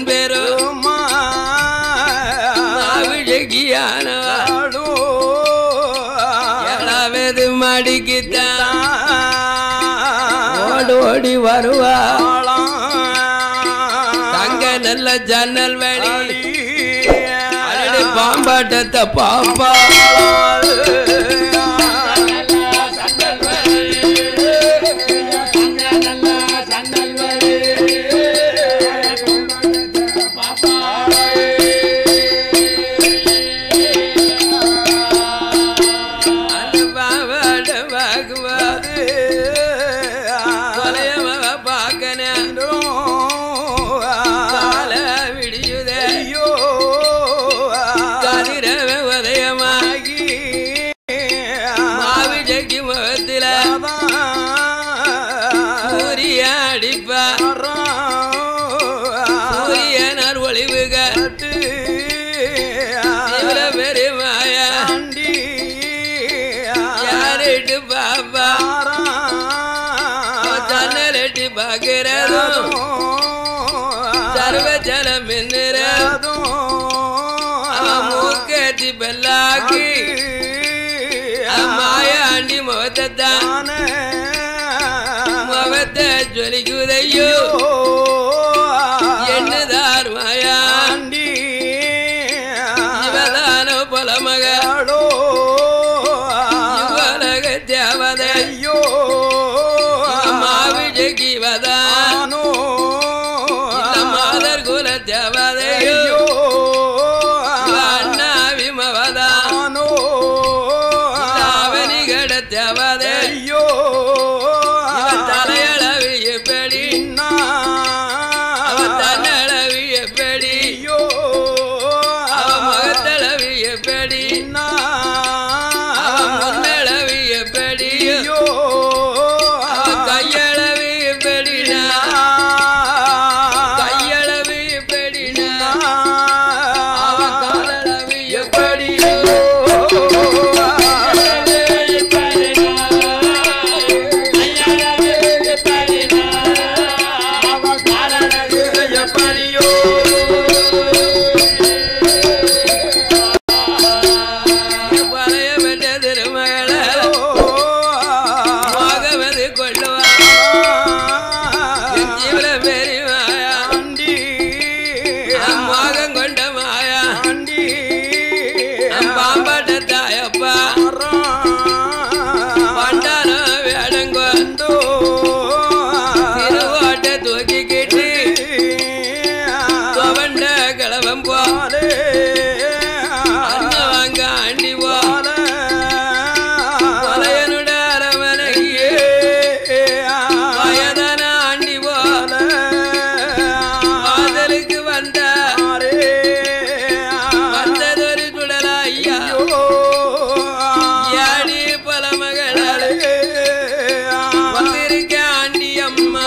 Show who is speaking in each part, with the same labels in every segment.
Speaker 1: பேரும் அபிஷேகியானவா ஏழாவது மடிக்குத்தான் ஓடி ஓடி வருவா தங்க நல்ல ஜன்னல் வழி அடி பாம்பாட்டத்தை பாப்பா அந்த பாவாட வாகுவாது கொலையமவ பார்க்கணும் கால விடியுதே கதிரவ உதயமாகி மாவி ஜக்கி முகத்தில சூரிய அடிப்பா சூரியனர் ஒளிவுக இவர பெருமாயா யாரிட்டு பாப்பா ஜன்னலட்டி பாக்கிறதும் சர்வ ஜலம் என்னுறதும் மூக்கத்தி பெல்லாக்கி மாயாண்டி முகத்தான் முகத்தை ஜொலிக்குதையோ என்னதார் மாயா இவதான புலமக இவலக தேவதை மாவிஜகி வதா இல்ல மாதர் குல தேவதையோ அண்ணா விமவதா அவனிகட தேவதை இவன் தலையளவு எப்படி அவன் தன்னளவு எப்படி அவன் முகத்தளவு எப்படி அவன் முன்னளவு எப்படி அவன் கையளவு எப்படினா கையளவு எப்படினா அவன் காலளவு எப்படியோ பழைய பெற்ற திருமகள மகமது கொள்ளுவா என் ஜீவன பெரியமாயா மகம் கொண்ட மாயா பாம்பாட்ட தாயப்பா பண்டார வேடங்கோ திருவாட்ட தூக்கிக்கிட்டு துவண்ட கிளவம் போ அண்ணன் வாங்க ஆண்டி போ பழையனுட அரமனையே வயதான ஆண்டி போ வாதலுக்கு வந்த வந்ததொரு குடலா ஐயா யாடி பல மகளால் வந்திருக்க ஆண்டி அம்மா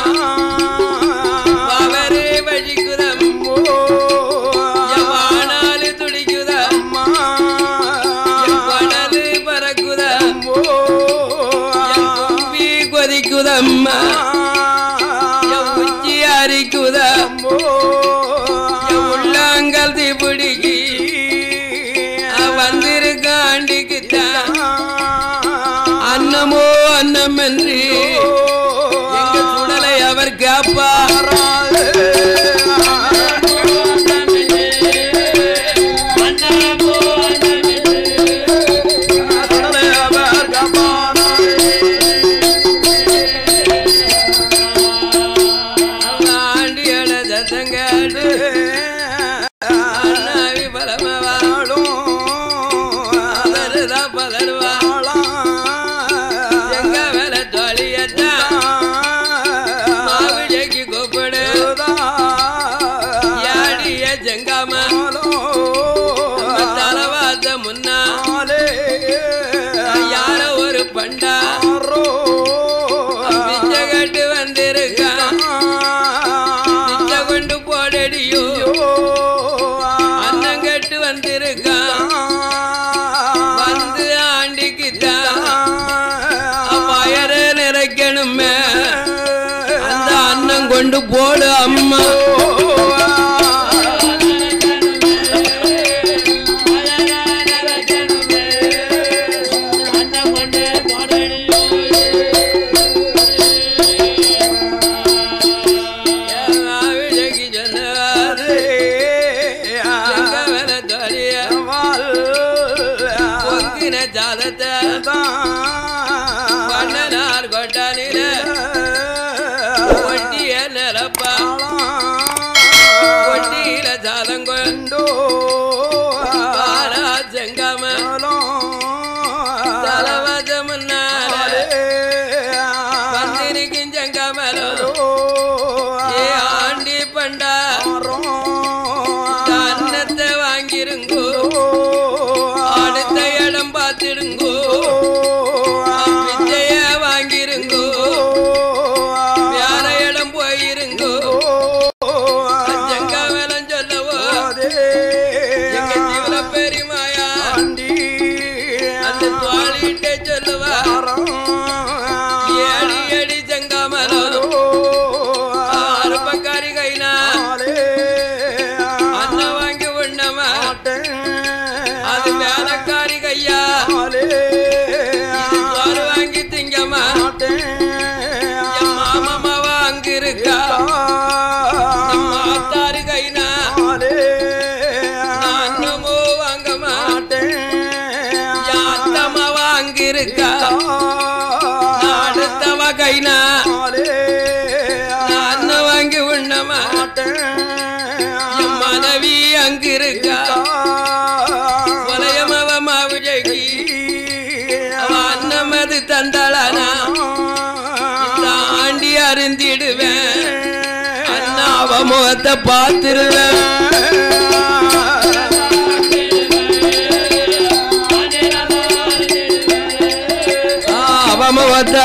Speaker 1: அவரே வழிக்குதம் வானாலு துடிக்குதம் கடலு பறக்குதம் கும்பி கொதிக்குதம்மா உச்சி அரிக்குதம் உள்ளாங்கல் தீப்பிடிக்கி வந்திருக்க ஆண்டிக்குத்தான் அன்னமோ அன்னம் என்று எங்க சுடலை அவர் கேப்பார் ஆண்டியோட சத்தங்காடு அண்ணாவி பலமவா பதறுதா பதறுவா எங்க வேல தொழியத்தான் மாவிடைக்கு கூப்பிடு யாடிய ஜெங்காம நம்ம தலவாத்த முன்னா யார ஒரு பண்டா பிச்சை கட்டு வந்திருக்கான் பிச்சை கொண்டு போடடியோ அண்ணன் கட்டு வந்திருக்கான் வந்து ஆண்டிக்குத்தான் வயர நிறைக்கணுமே அந்த அண்ணன் கொண்டு போடு அம்மா ரதங்கோ
Speaker 2: உண்டோ
Speaker 1: பாரா செங்காம தலவத முன்னால வந்திருக்கும் செங்காமலோ ஏ ஆண்டி பண்டா அன்னத்தை வாங்கிருங்கோ அடுத்த இடம் பார்த்திடுங்கோ விஜய வாங்கிருங்கோ வேற இடம் போயிருங்கோ செங்காமலம் சொல்லவோ எங்க ஜீவன பெரியமாயா அந்த துவாலிட்டே சொல்லுவா ஏடி ஏடி செங்காமலம் அருப்பக்காரி கைனா அண்ணன் வாங்கி உண்ணமா அது வேலைக்காரி கையா சோறு வாங்கி திங்கம்மா என் மாமம்மா வாங்கி இருக்கா என் மாத்தாரு கைனா நான் அண்ணமோ வாங்கம்மா என் அத்தம்மா வாங்கி இருக்கா நான் அடுத்தவ கைனா நான் அண்ணன் வாங்கி உண்ணமா என் மனைவி அங்க இருக்கா கொலையமவ மாவுஜகி அவ அன்னமது தந்தாளானா இந்த ஆண்டி அருந்திடுவேன் அண்ணா அவ முகத்தை பார்த்துருவேன் அவ முகத்தை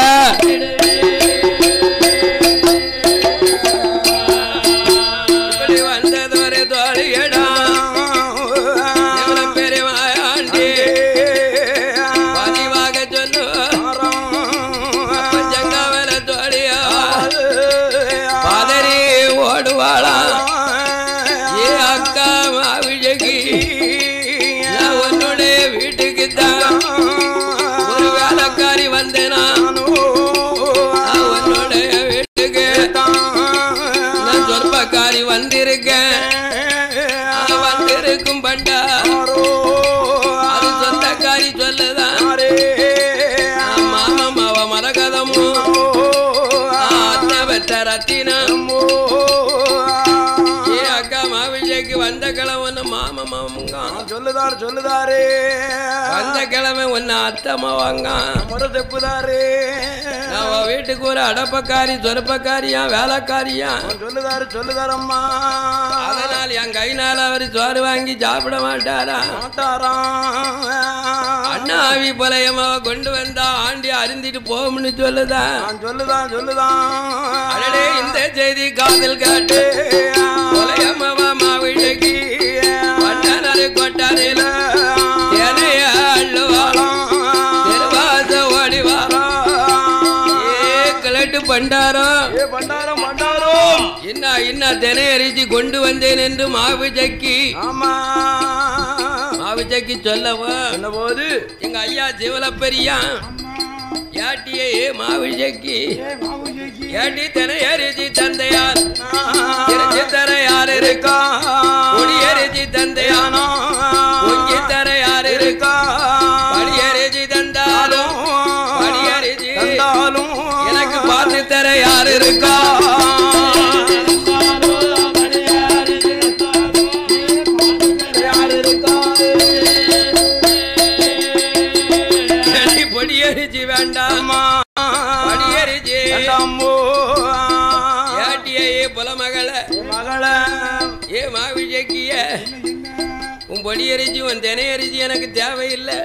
Speaker 1: இப்படி வந்தது ஒரு தோழியடா இவ்வளவு பெரியவாயாண்டி பதிவாக சொல்லு ஜங்காவல தோழியா பதறி ஓடுவாளா ஏ அக்கா மாவிழகி நான் உன்னுடைய வீட்டுக்கு தான் ஒரு வேலைக்காரி வந்தேனா நான் உன்னுடைய வீட்டுக்கு நான் சொற்பக்காரி வந்திருக்கேன் நான் வந்திருக்கும் பண்டா அது சொந்தக்காரி சொல்லுதான் மாமம் அவ மரகதமும் அண்ணா பெத்த ரத்தினம் ஏ அக்கா மாவிஜய்க்கு வந்த கிழமை ஒன்று மாமா மாமுங்க
Speaker 2: சொல்லுதாரு சொல்லுதாரு
Speaker 1: வந்த கிழமை ஒன்று அத்தம்மா வாங்க
Speaker 2: முறை தெப்புதாரு
Speaker 1: நான் உன் வீட்டுக்கு ஒரு அடப்பக்காரி சொருப்பக்காரியா வேலைக்காரியா
Speaker 2: சொல்லுதாரு சொல்லுதாரம்மா
Speaker 1: அதனால் என் கைனால அவர் சோறு வாங்கி சாப்பிட மாட்டாரா
Speaker 2: மாட்டாராம்
Speaker 1: அண்ணா ஆவி பழையமாவ கொண்டு வந்தா ஆண்டி அருந்திட்டு போகும்னு சொல்லுதா
Speaker 2: நான் சொல்லுதான் சொல்லுதான்
Speaker 1: அடடே இந்த செய்தி காதல் காட்டு பழையமாவா மாவிழகி வட்டானரு கொட்டாரில தினைய அள்ளுவாளாம் திருவாச ஓடிவாரா ஏ கிளட்டு பண்டாரம்
Speaker 2: ஏ பண்டாரம் பண்டாரம்
Speaker 1: என்ன என்ன தினை அரிசி கொண்டு வந்தேன் என்று மாவிஜக்கி
Speaker 2: ஆமா
Speaker 1: மாவிஜக்கி சொல்லவா
Speaker 2: என்ன போது
Speaker 1: எங்க ஐயா சிவலப்பெரியா ஏட்டியே மாவிஜக்கி ஏட்டி தினை அரிசி தந்தையார் திருச்சி தர யார் இருக்கா கொடி அரிசி தந்தையானோ பொங்கி தர யார் இருக்கா படி அரிசி தந்தாலும் படி அரிசி
Speaker 2: தந்தாலும்
Speaker 1: எனக்கு பார்த்து தர யார் இருக்கா
Speaker 2: யார் இருக்காரு
Speaker 1: ஏட்டி பொடி அரிசி வேண்டாமா படி அரிசி
Speaker 2: வேண்டாம்போ
Speaker 1: ஏட்டியே புலமகள
Speaker 2: மகள
Speaker 1: ஏ மாவிஜக்கிய உன் பொடி அரிசி உன் தினை அரிசி எனக்கு தேவையில்லை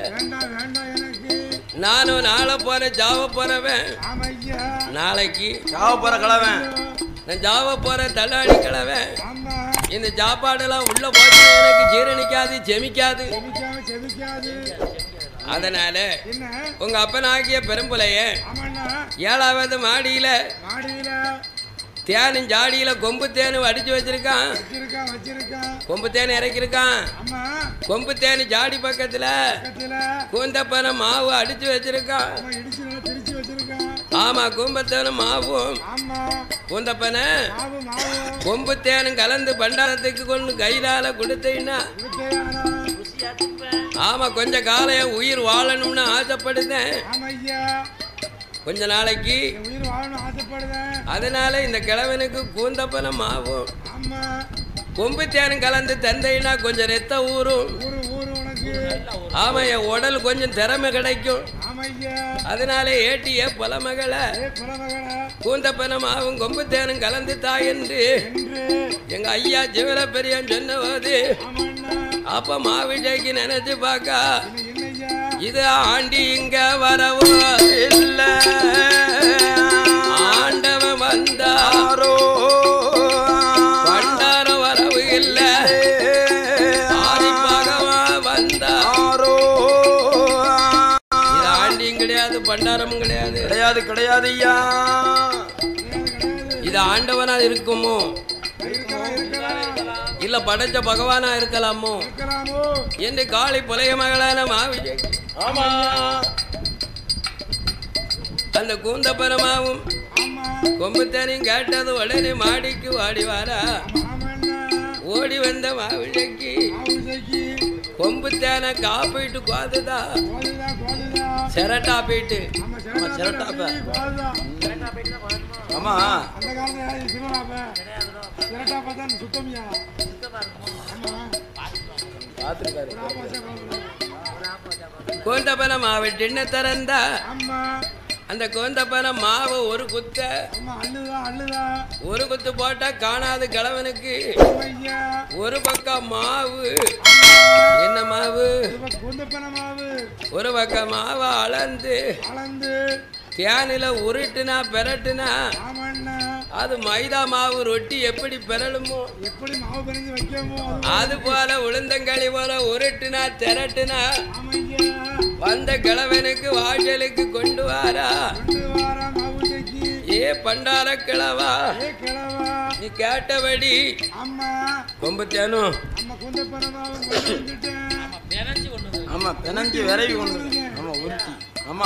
Speaker 1: நானும் நாளை போற ஜாவ போறவன் நாளைக்கு
Speaker 2: சாவ போற கிழவன்
Speaker 1: நான் ஜாவ போற தள்ளாடி கிழவன் இந்த சாப்பாடெல்லாம் உள்ள போச்சு எனக்கு ஜீரணிக்காது செமிக்காது அதனால உங்க அப்பனாகிய பெரும்புலைய ஏழாவது மாடியில தேனும் ஜாடியில கொம்பு தேனும் அடிச்சு வச்சிருக்கான் கொம்பு தேன் இறக்கிருக்கான் கொம்பு தேனு ஜாடி பக்கத்துல கூந்தப்பன மாவு அடிச்சு வச்சிருக்கான் ஆமா கூம்பத்தேனும் மாவும் கூந்தப்பன கொம்பு தேனும் கலந்து பண்டாரத்துக்கு கொண்டு கையிலால கொடுத்தீங்கன்னா ஆமா கொஞ்ச காலம் என் உயிர் வாழணும்னு ஆசைப்படுதேன் கொஞ்ச நாளைக்கு
Speaker 3: உயிர் வாழணும் ஆசைப்படுதேன்
Speaker 1: அதனால இந்த கிழவனுக்கு கூந்தப்பன மாவும்
Speaker 3: ஆமா
Speaker 1: கொம்பு தேனும் கலந்து தந்தைனா கொஞ்சம் ரத்த ஊறும்
Speaker 3: ஊரு ஊரு உனக்கு
Speaker 1: ஆமா என் உடல் கொஞ்சம் திறமை கிடைக்கும்
Speaker 3: ஆமையா
Speaker 1: அதனால ஏட்டிய புலமகளை
Speaker 3: ஏ குலமகனா
Speaker 1: கூந்தப்பனமாவும் கொம்பு தேனும் கலந்து தாய் என்று
Speaker 3: என்று
Speaker 1: எங்க ஐயா ஜீவல பெரியான் சொன்னபோது
Speaker 3: ஆமண்ணா
Speaker 1: அப்ப மாவிடைக்கு நினைச்சு பார்க்கா
Speaker 3: இது என்னய்யா
Speaker 1: இது ஆண்டி இங்க வரவும்
Speaker 2: இல்ல
Speaker 1: ஆண்டவன் வந்தா
Speaker 2: யாரோ
Speaker 1: பண்டார வரவு இல்ல ஆதி பகவான் வந்தா
Speaker 2: யாரோ
Speaker 1: இது ஆண்டியும் கிடையாது பண்டாரமும் கிடையாது
Speaker 2: கிடையாது கிடையாது ஐயா
Speaker 1: இது ஆண்டவனா இருக்குமோ
Speaker 3: இருக்கலாம் இருக்கலாம்
Speaker 1: இல்ல படைச்ச பகவானா இருக்கலாமோ
Speaker 3: இருக்கலாமோ
Speaker 1: என்று காளி புலைய மகளான மாவிஜய்
Speaker 2: ஆமா
Speaker 1: அந்த கூந்தப்பரமாவும்
Speaker 3: ஆமா
Speaker 1: கொம்புத்தனையும் கேட்டது உடனே மாடிக்கு வாடி வாரா
Speaker 3: ஆமண்ணா
Speaker 1: ஓடி வந்த மாவிஜைக்கு
Speaker 3: ஆவுசைக்கு
Speaker 1: கொம்புத்தேனை காப்பிட்டு கோதுதா
Speaker 3: கோதுதா கோதுதா
Speaker 1: செரட்டா போயிட்டு
Speaker 3: ஆமா
Speaker 2: ஆமா,
Speaker 3: சிரட்டாப்ப
Speaker 2: சிரட்டாப்ப.
Speaker 3: கோதுதா
Speaker 2: ஆமா
Speaker 3: அந்த காலத்துல யாரு சிவனாப்ப சிரட்டாப்ப தான் சுத்தமியா ஆமா
Speaker 2: பாத்துருக்காரு
Speaker 3: ஆபாச கோதுதா.
Speaker 1: கோந்தப்பன மாவு டின்ன திறந்தா
Speaker 3: ஆமா
Speaker 1: அந்த கோந்தப்பன மாவை ஒரு குத்த
Speaker 3: ஆமா அள்ளுதா அள்ளுதா
Speaker 1: ஒரு குத்து போட்டா காணாத கிழவனுக்கு
Speaker 3: ஐயா
Speaker 1: ஒரு பக்கம் மாவு என்ன மாவு
Speaker 3: குந்தப்பன மாவு
Speaker 1: ஒரு பக்கம் மாவை அளந்து
Speaker 3: அளந்து
Speaker 1: தேனில உருட்டுனா பெரட்டுனா
Speaker 3: ஆமண்ணா
Speaker 1: அது மைதா மாவு ரொட்டி எப்படி பெறலுமோ
Speaker 3: எப்படி மாவு பிணைஞ்சு வைக்கமோ
Speaker 1: அது போல உளுந்தங்களி போல உருட்டுனா திரட்டுனா
Speaker 3: ஆமையா
Speaker 1: வந்த கிழவனுக்கு வாசலுக்கு கொண்டு வாரா
Speaker 3: கொண்டு வாரா மாவுசைக்கு
Speaker 1: ஏ பண்டார கிழவா
Speaker 3: ஏ கிழவா
Speaker 1: நீ கேட்டபடி
Speaker 3: அம்மா
Speaker 1: கொம்பு தேனும்
Speaker 3: நம்ம குந்தப்பன மாவு கொண்டு வந்துட்டேன்
Speaker 2: ஆமா பிணைஞ்சு விரைவி கொண்டு ஆமா உருட்டி ஆமா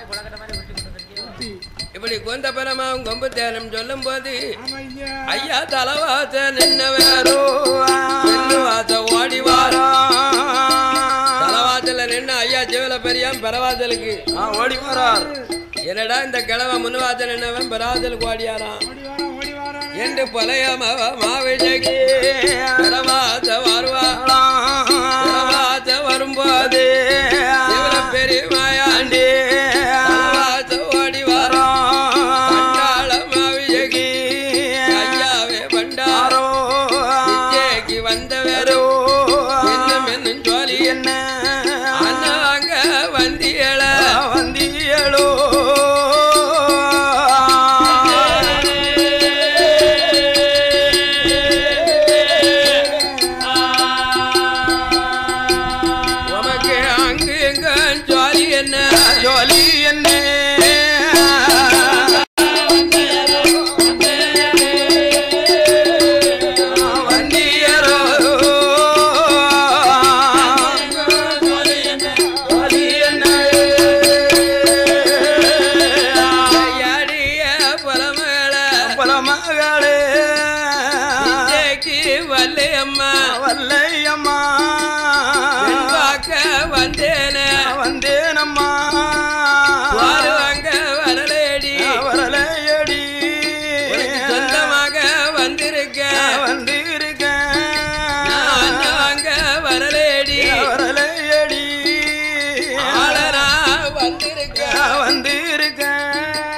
Speaker 1: இப்படி கொந்த பரமாவும் கொம்பு தேனும் சொல்லும் போது
Speaker 3: ஆமையா
Speaker 1: ஐயா தலவாச நின்ன வேறோ வாச ஓடி வாரா தலவாசல நின்று ஐயா சிவல பெரியாம் பெறவாசலுக்கு
Speaker 2: ஆ ஓடி வரார்
Speaker 1: என்னடா இந்த கிழவன் முன்வாசல் நின்னவன் பெறவாசலுக்கு ஓடியாராம்
Speaker 3: ஓடி வாரா ஓடி வாரா
Speaker 1: என்று பழைய மாவிஜகி பெறவாச வருவா பெறவாச வரும்போது சிவல பெரியமாயாண்டி தலவாச ஓடி வாரா பண்டாள மாவிஜகி ஐயாவே பண்டாரோ விஜய்க்கு வந்த வேறோ இன்னும் என்னும் ஜோலி
Speaker 2: என்ன
Speaker 1: அண்ணா அங்க வந்தியல
Speaker 2: வந்தியலோ
Speaker 1: உமக்கு அங்கு எங்க ஜோலி என்ன
Speaker 2: ஜோலி என்ன வந்தியரோ ஜோலி என்ன
Speaker 1: ஐயாடிய புலமேள
Speaker 2: பல மகளே
Speaker 1: விஜய்க்கு வல்லையம்மா
Speaker 2: வல்லையம்மா
Speaker 1: பார்க்க வந்தேனே
Speaker 2: வந்தேனம்மா
Speaker 1: வாருவாங்க வரலேடி
Speaker 2: வரலையடி
Speaker 1: உனக்கு சொந்தமாக வந்திருக்கேன்
Speaker 2: வந்திருக்கேன்
Speaker 1: நான் அங்க வரலேடி
Speaker 2: வரலையடி
Speaker 1: ஆளனா வந்திருக்கேன்
Speaker 2: வந்திருக்கேன்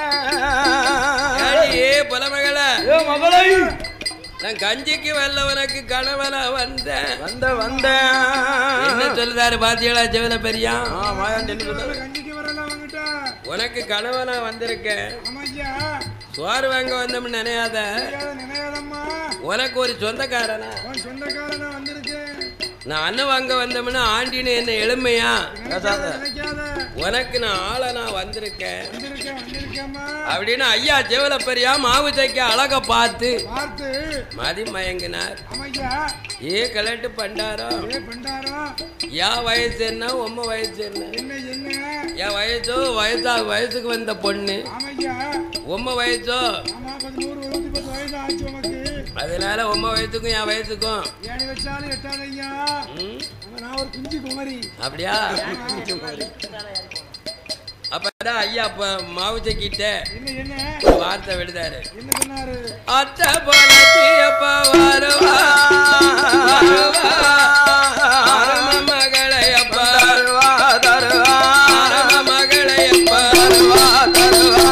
Speaker 1: அடியே புலமகள
Speaker 2: ஏ மகளை
Speaker 1: நான் கஞ்சிக்கு வரல உனக்கு கணவனா வந்தேன்
Speaker 2: வந்த வந்த
Speaker 1: என்ன சொல்லுதாரு பாத்தியலா செவல பெரியா
Speaker 2: ஆ மாயாண்டி என்ன சொல்றாரு
Speaker 3: கஞ்சிக்கு வரல அவங்கிட்ட
Speaker 1: உனக்கு கணவனா வந்திருக்கேன்
Speaker 3: ஆமையா
Speaker 1: சோறு வாங்க வந்தோம்னு நினையாத
Speaker 3: தெரியாத நினையாதம்மா
Speaker 1: உனக்கு ஒரு சொந்தக்காரனா
Speaker 3: உன் சொந்தக்காரனா வந்திருக்கேன்
Speaker 1: நான் அண்ணன் வாங்க வந்தோம்னா ஆண்டின்னு என்ன எளிமையா
Speaker 3: நினைக்காத நினைக்காத
Speaker 1: உனக்கு நான் ஆளை நான் வந்திருக்கேன்
Speaker 3: வந்திருக்கேன் வந்திருக்கேம்மா
Speaker 1: அப்படின்னு ஐயா செவல பெரியா மாவு தைக்க அழக பார்த்து
Speaker 3: பார்த்து
Speaker 1: மதி மயங்கினார்
Speaker 3: ஆமையா
Speaker 1: ஏ கலட்டு பண்டாரம்
Speaker 3: ஏ பண்டாரம்
Speaker 1: என் வயசு என்ன உம்ம வயசு என்ன
Speaker 3: என்ன என்ன
Speaker 1: என் வயசோ வயசா வயசுக்கு வந்த பொண்ணு
Speaker 3: ஆமையா
Speaker 1: உம்ம வயசோ
Speaker 3: ஆமா பதினோரு நூத்தி பத்து வயசு ஆச்சு உனக்கு
Speaker 1: அதனால உம்ம வயசுக்கும் என் வயசுக்கும்
Speaker 3: ஏணி வச்சாலும் எட்டாத ஐயா
Speaker 1: ம்,
Speaker 3: நான் ஒரு குஞ்சு குமரி
Speaker 1: அப்படியா அப்ப அதான் ஐயா இப்ப மாவுச்ச கிட்ட
Speaker 3: என்ன என்ன
Speaker 1: ஒரு வார்த்தை விடுதாரு
Speaker 3: என்ன சொன்னாரு
Speaker 1: அத்தை போலச்சி எப்ப வருவா வருவா அரம மகளை எப்ப
Speaker 2: தருவா தருவா
Speaker 1: அரம மகளை எப்ப
Speaker 2: தருவா தருவா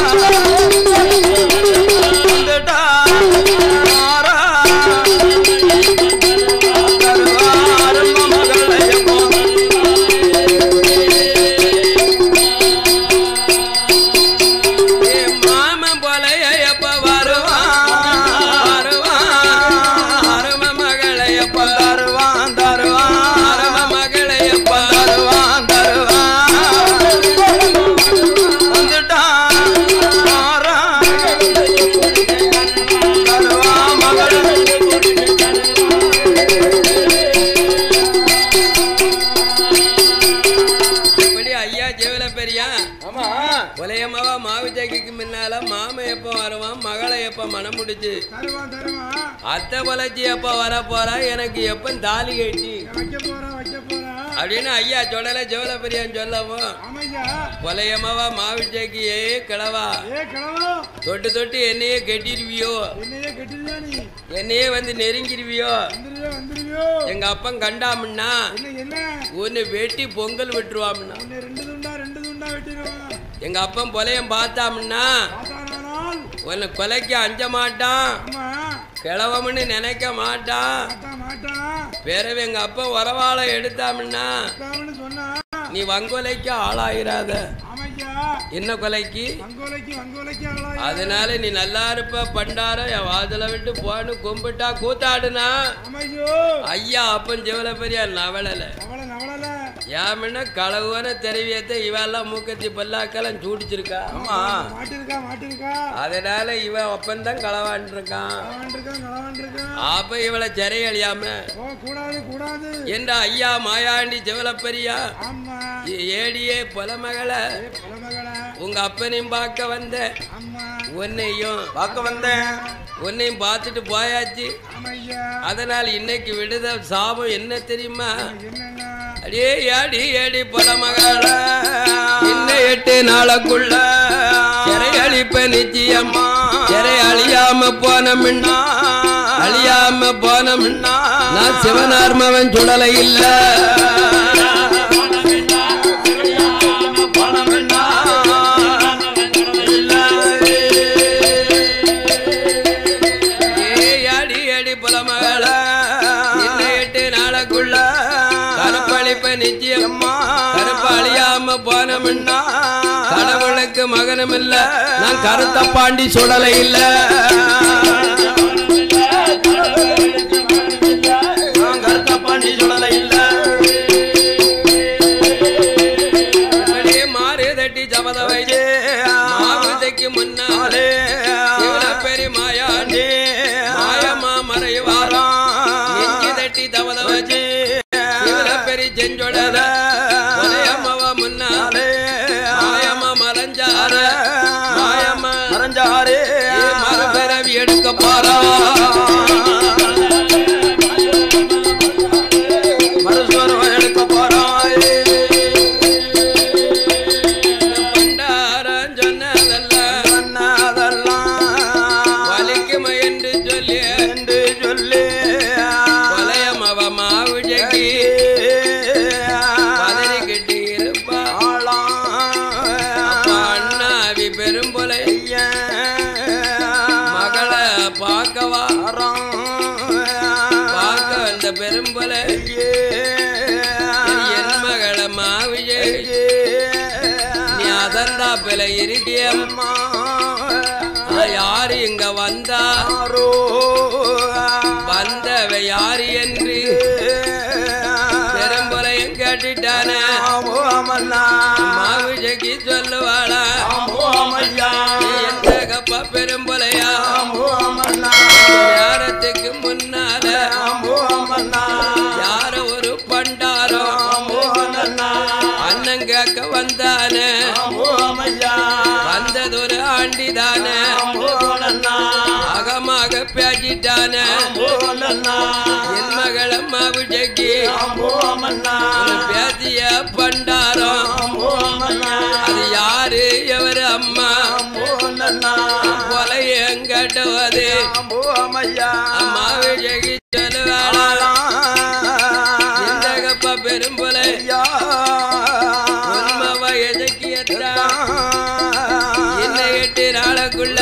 Speaker 2: வந்துட்டா மாறா. தருவா அரும மகளையம்மா.
Speaker 1: ஏ மாமன் போலைய எப்ப வருவா வருவா அரம மகளை எப்ப
Speaker 2: தருவான் தருவான்
Speaker 1: அரம மகளை எப்ப
Speaker 2: தருவான் தருவான் வந்துட்டான் மாறான். தருவான் மகள்
Speaker 1: இப்படி ஐயா ஜெவல பெரியா
Speaker 2: ஆமா
Speaker 1: உலயமாவா மாவு ஜக்கிக்கு முன்னால மாமன் எப்ப வருவான் மகளை எப்ப மனம் முடிச்சு
Speaker 3: தருவான் தருவான்
Speaker 1: அத்தை பொலச்சி எப்ப வர போறா எனக்கு எப்ப தாலி கட்டி
Speaker 3: வைக்க போறான் வைக்க போறான்
Speaker 1: அப்படின்னு ஐயா சொல்லல ஜெவல பெரியான்னு சொல்லவும்
Speaker 3: ஆமையா
Speaker 1: கொலையம்மாவா மாவிச்சைக்கு ஏ கிழவா
Speaker 3: ஏ கிழவா
Speaker 1: தொட்டு தொட்டு என்னையே கட்டிடுவியோ
Speaker 3: என்னையே கட்டிருவியா நீ
Speaker 1: என்னையே வந்து நெருங்கிடுவியோ
Speaker 3: வந்துருவியோ வந்துருவியோ
Speaker 1: எங்க அப்பன் கண்டாமுன்னா
Speaker 3: என்ன என்ன
Speaker 1: உன்னை வெட்டி பொங்கல் விட்டுருவாமுன்னா
Speaker 3: உன்னை ரெண்டு துண்டா ரெண்டு துண்டா வெட்டிடுவான்
Speaker 1: எங்க அப்பன் பொலையம் பார்த்தாமுன்னா
Speaker 3: பார்த்தானால்
Speaker 1: உன்னை கொலைக்கு அஞ்ச மாட்டான்
Speaker 3: ஆமா
Speaker 1: கிழவம்னு நினைக்க மாட்டான்
Speaker 3: மாட்டான் மாட்டான்
Speaker 1: பிறகு எங்க அப்பன் உறவாளை எடுத்தாமுன்னா
Speaker 3: பார்த்தாமன்னு சொன்னா
Speaker 1: நீ வங்கொலைக்கு ஆளாயிராத
Speaker 3: ஆமையா
Speaker 1: என்ன கொலைக்கு
Speaker 3: வங்கோலைக்கு வங்கோலைக்கு ஆளா
Speaker 1: அதனால நீ நல்லா இருப்ப பண்டார என் வாசல விட்டு போன்னு கும்பிட்டா கூத்தாடுனா
Speaker 3: ஆமையோ
Speaker 1: ஐயா அப்பன் ஜெவல பெரியா நவளல
Speaker 3: நவள நவளல
Speaker 1: ஏமன்னா களவுன தெரிவியத்தை இவெல்லாம் மூக்கத்தி பல்லாக்கெல்லாம் சூடிச்சிருக்கா
Speaker 2: ஆமா
Speaker 3: மாட்டிருக்கா மாட்டிருக்கா
Speaker 1: அதனால இவன் அப்பன் தான் களவான் இருக்கான்
Speaker 3: களவாண்டிருக்கான் களவாண்டிருக்கான்
Speaker 1: அப்ப இவளை சிறை அழியாம
Speaker 3: ஓ கூடாது கூடாது
Speaker 1: என்ற ஐயா மாயாண்டி ஜெவலப்பெரியா
Speaker 3: ஆமா
Speaker 1: ஏடியே பொலமகளை
Speaker 3: ஏ புலமகளா
Speaker 1: உங்க அப்பனையும் பார்க்க வந்த
Speaker 3: ஆமா
Speaker 1: உன்னையும்
Speaker 2: பார்க்க வந்தேன்
Speaker 1: உன்னையும் பார்த்துட்டு போயாச்சு
Speaker 3: ஆமையா
Speaker 1: அதனால் இன்னைக்கு விடுத சாபம் என்ன தெரியுமா
Speaker 3: என்னன்னா
Speaker 1: அடியே ஏடி ஏடி பொலமகள இன்னும் எட்டு நாளைக்குள்ள சிறை அழிப்ப நிச்சயமா சிறை அழியாம போன முன்னா அழியாம போன முன்னா நான் சிவனார்மவன் சுடலை இல்ல ஏ அடி அடி புலமகள இன்னும் எட்டு நாளைக்குள்ள கருப்பழிப்ப நிச்சயம் கருப்பு அழியாம போன முன்னா கடவுளுக்கு மகனும் இல்ல நான் கருத்த பாண்டி சுடலை இல்ல இப்படியே மாறு தட்டி ஜபத வைத்து மாவுதைக்கு முன்னாலே பெரிய மாயாண்டி மாயமா மறைவாரா நெஞ்சு தட்டி தவத வச்சு பெரிய செஞ்சொடர உதயமவ முன்னாலே மாயமா மறைஞ்சார மாயமா
Speaker 2: மறைஞ்சாரே
Speaker 1: மறுபிறவி எடுக்க போறா
Speaker 2: மறுஸ்வரம் எடுக்க போறாய்
Speaker 1: பண்டாரம் சொன்னதெல்லாம்
Speaker 2: சொன்னதெல்லாம்
Speaker 1: வலிக்கும என்று சொல்லி
Speaker 2: என்று சொல்லி
Speaker 1: கொலையமவ மாவுஜகி பதறி கட்டி இருப்பா அப்ப அண்ணாவி பெரும்பொலை மகளை பார்க்கவா பார்க்க வந்த பெரும்பொலை என் மகளை மாவிஜய் நீ அதந்தாப்பில இருக்கியம் யாரு இங்க வந்தா வந்தவ யாரு என்று பெரும்பொலையும் கேட்டுட்டானே மாவிஜகி சொல்லுவாளா நீ எந்த கப்பா பெரும்பொலையா நேரத்துக்கு முன்னால யார ஒரு பண்டாரோ அண்ணன் கேட்க வந்தானே வந்ததொரு ஆண்டிதானே அகமாக பேசிட்டானே என் மகள மாவிஜகி பேசிய பண்டாரம் அது யார் கேட்டபோது
Speaker 2: போமையா
Speaker 1: அம்மாவை ஜெகி சொல்லுவாளா இந்த கப்ப பெரும்புலை உண்மவ எதக்கியத்தா இன்னை எட்டு நாளுக்குள்ள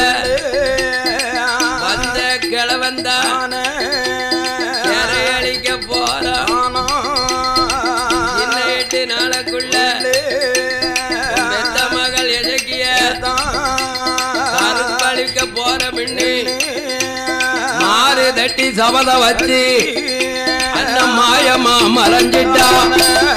Speaker 1: வந்த கிழவந்தான் சிறையளிக்க போறான் இன்னை எட்டு நாளுக்குள்ள பெத்த மகள் எதக்கிய கருப்பளிக்க போற மின்னு மாறு தட்டி சபத வச்சு அந்த மாயமா மறைஞ்சிட்டான்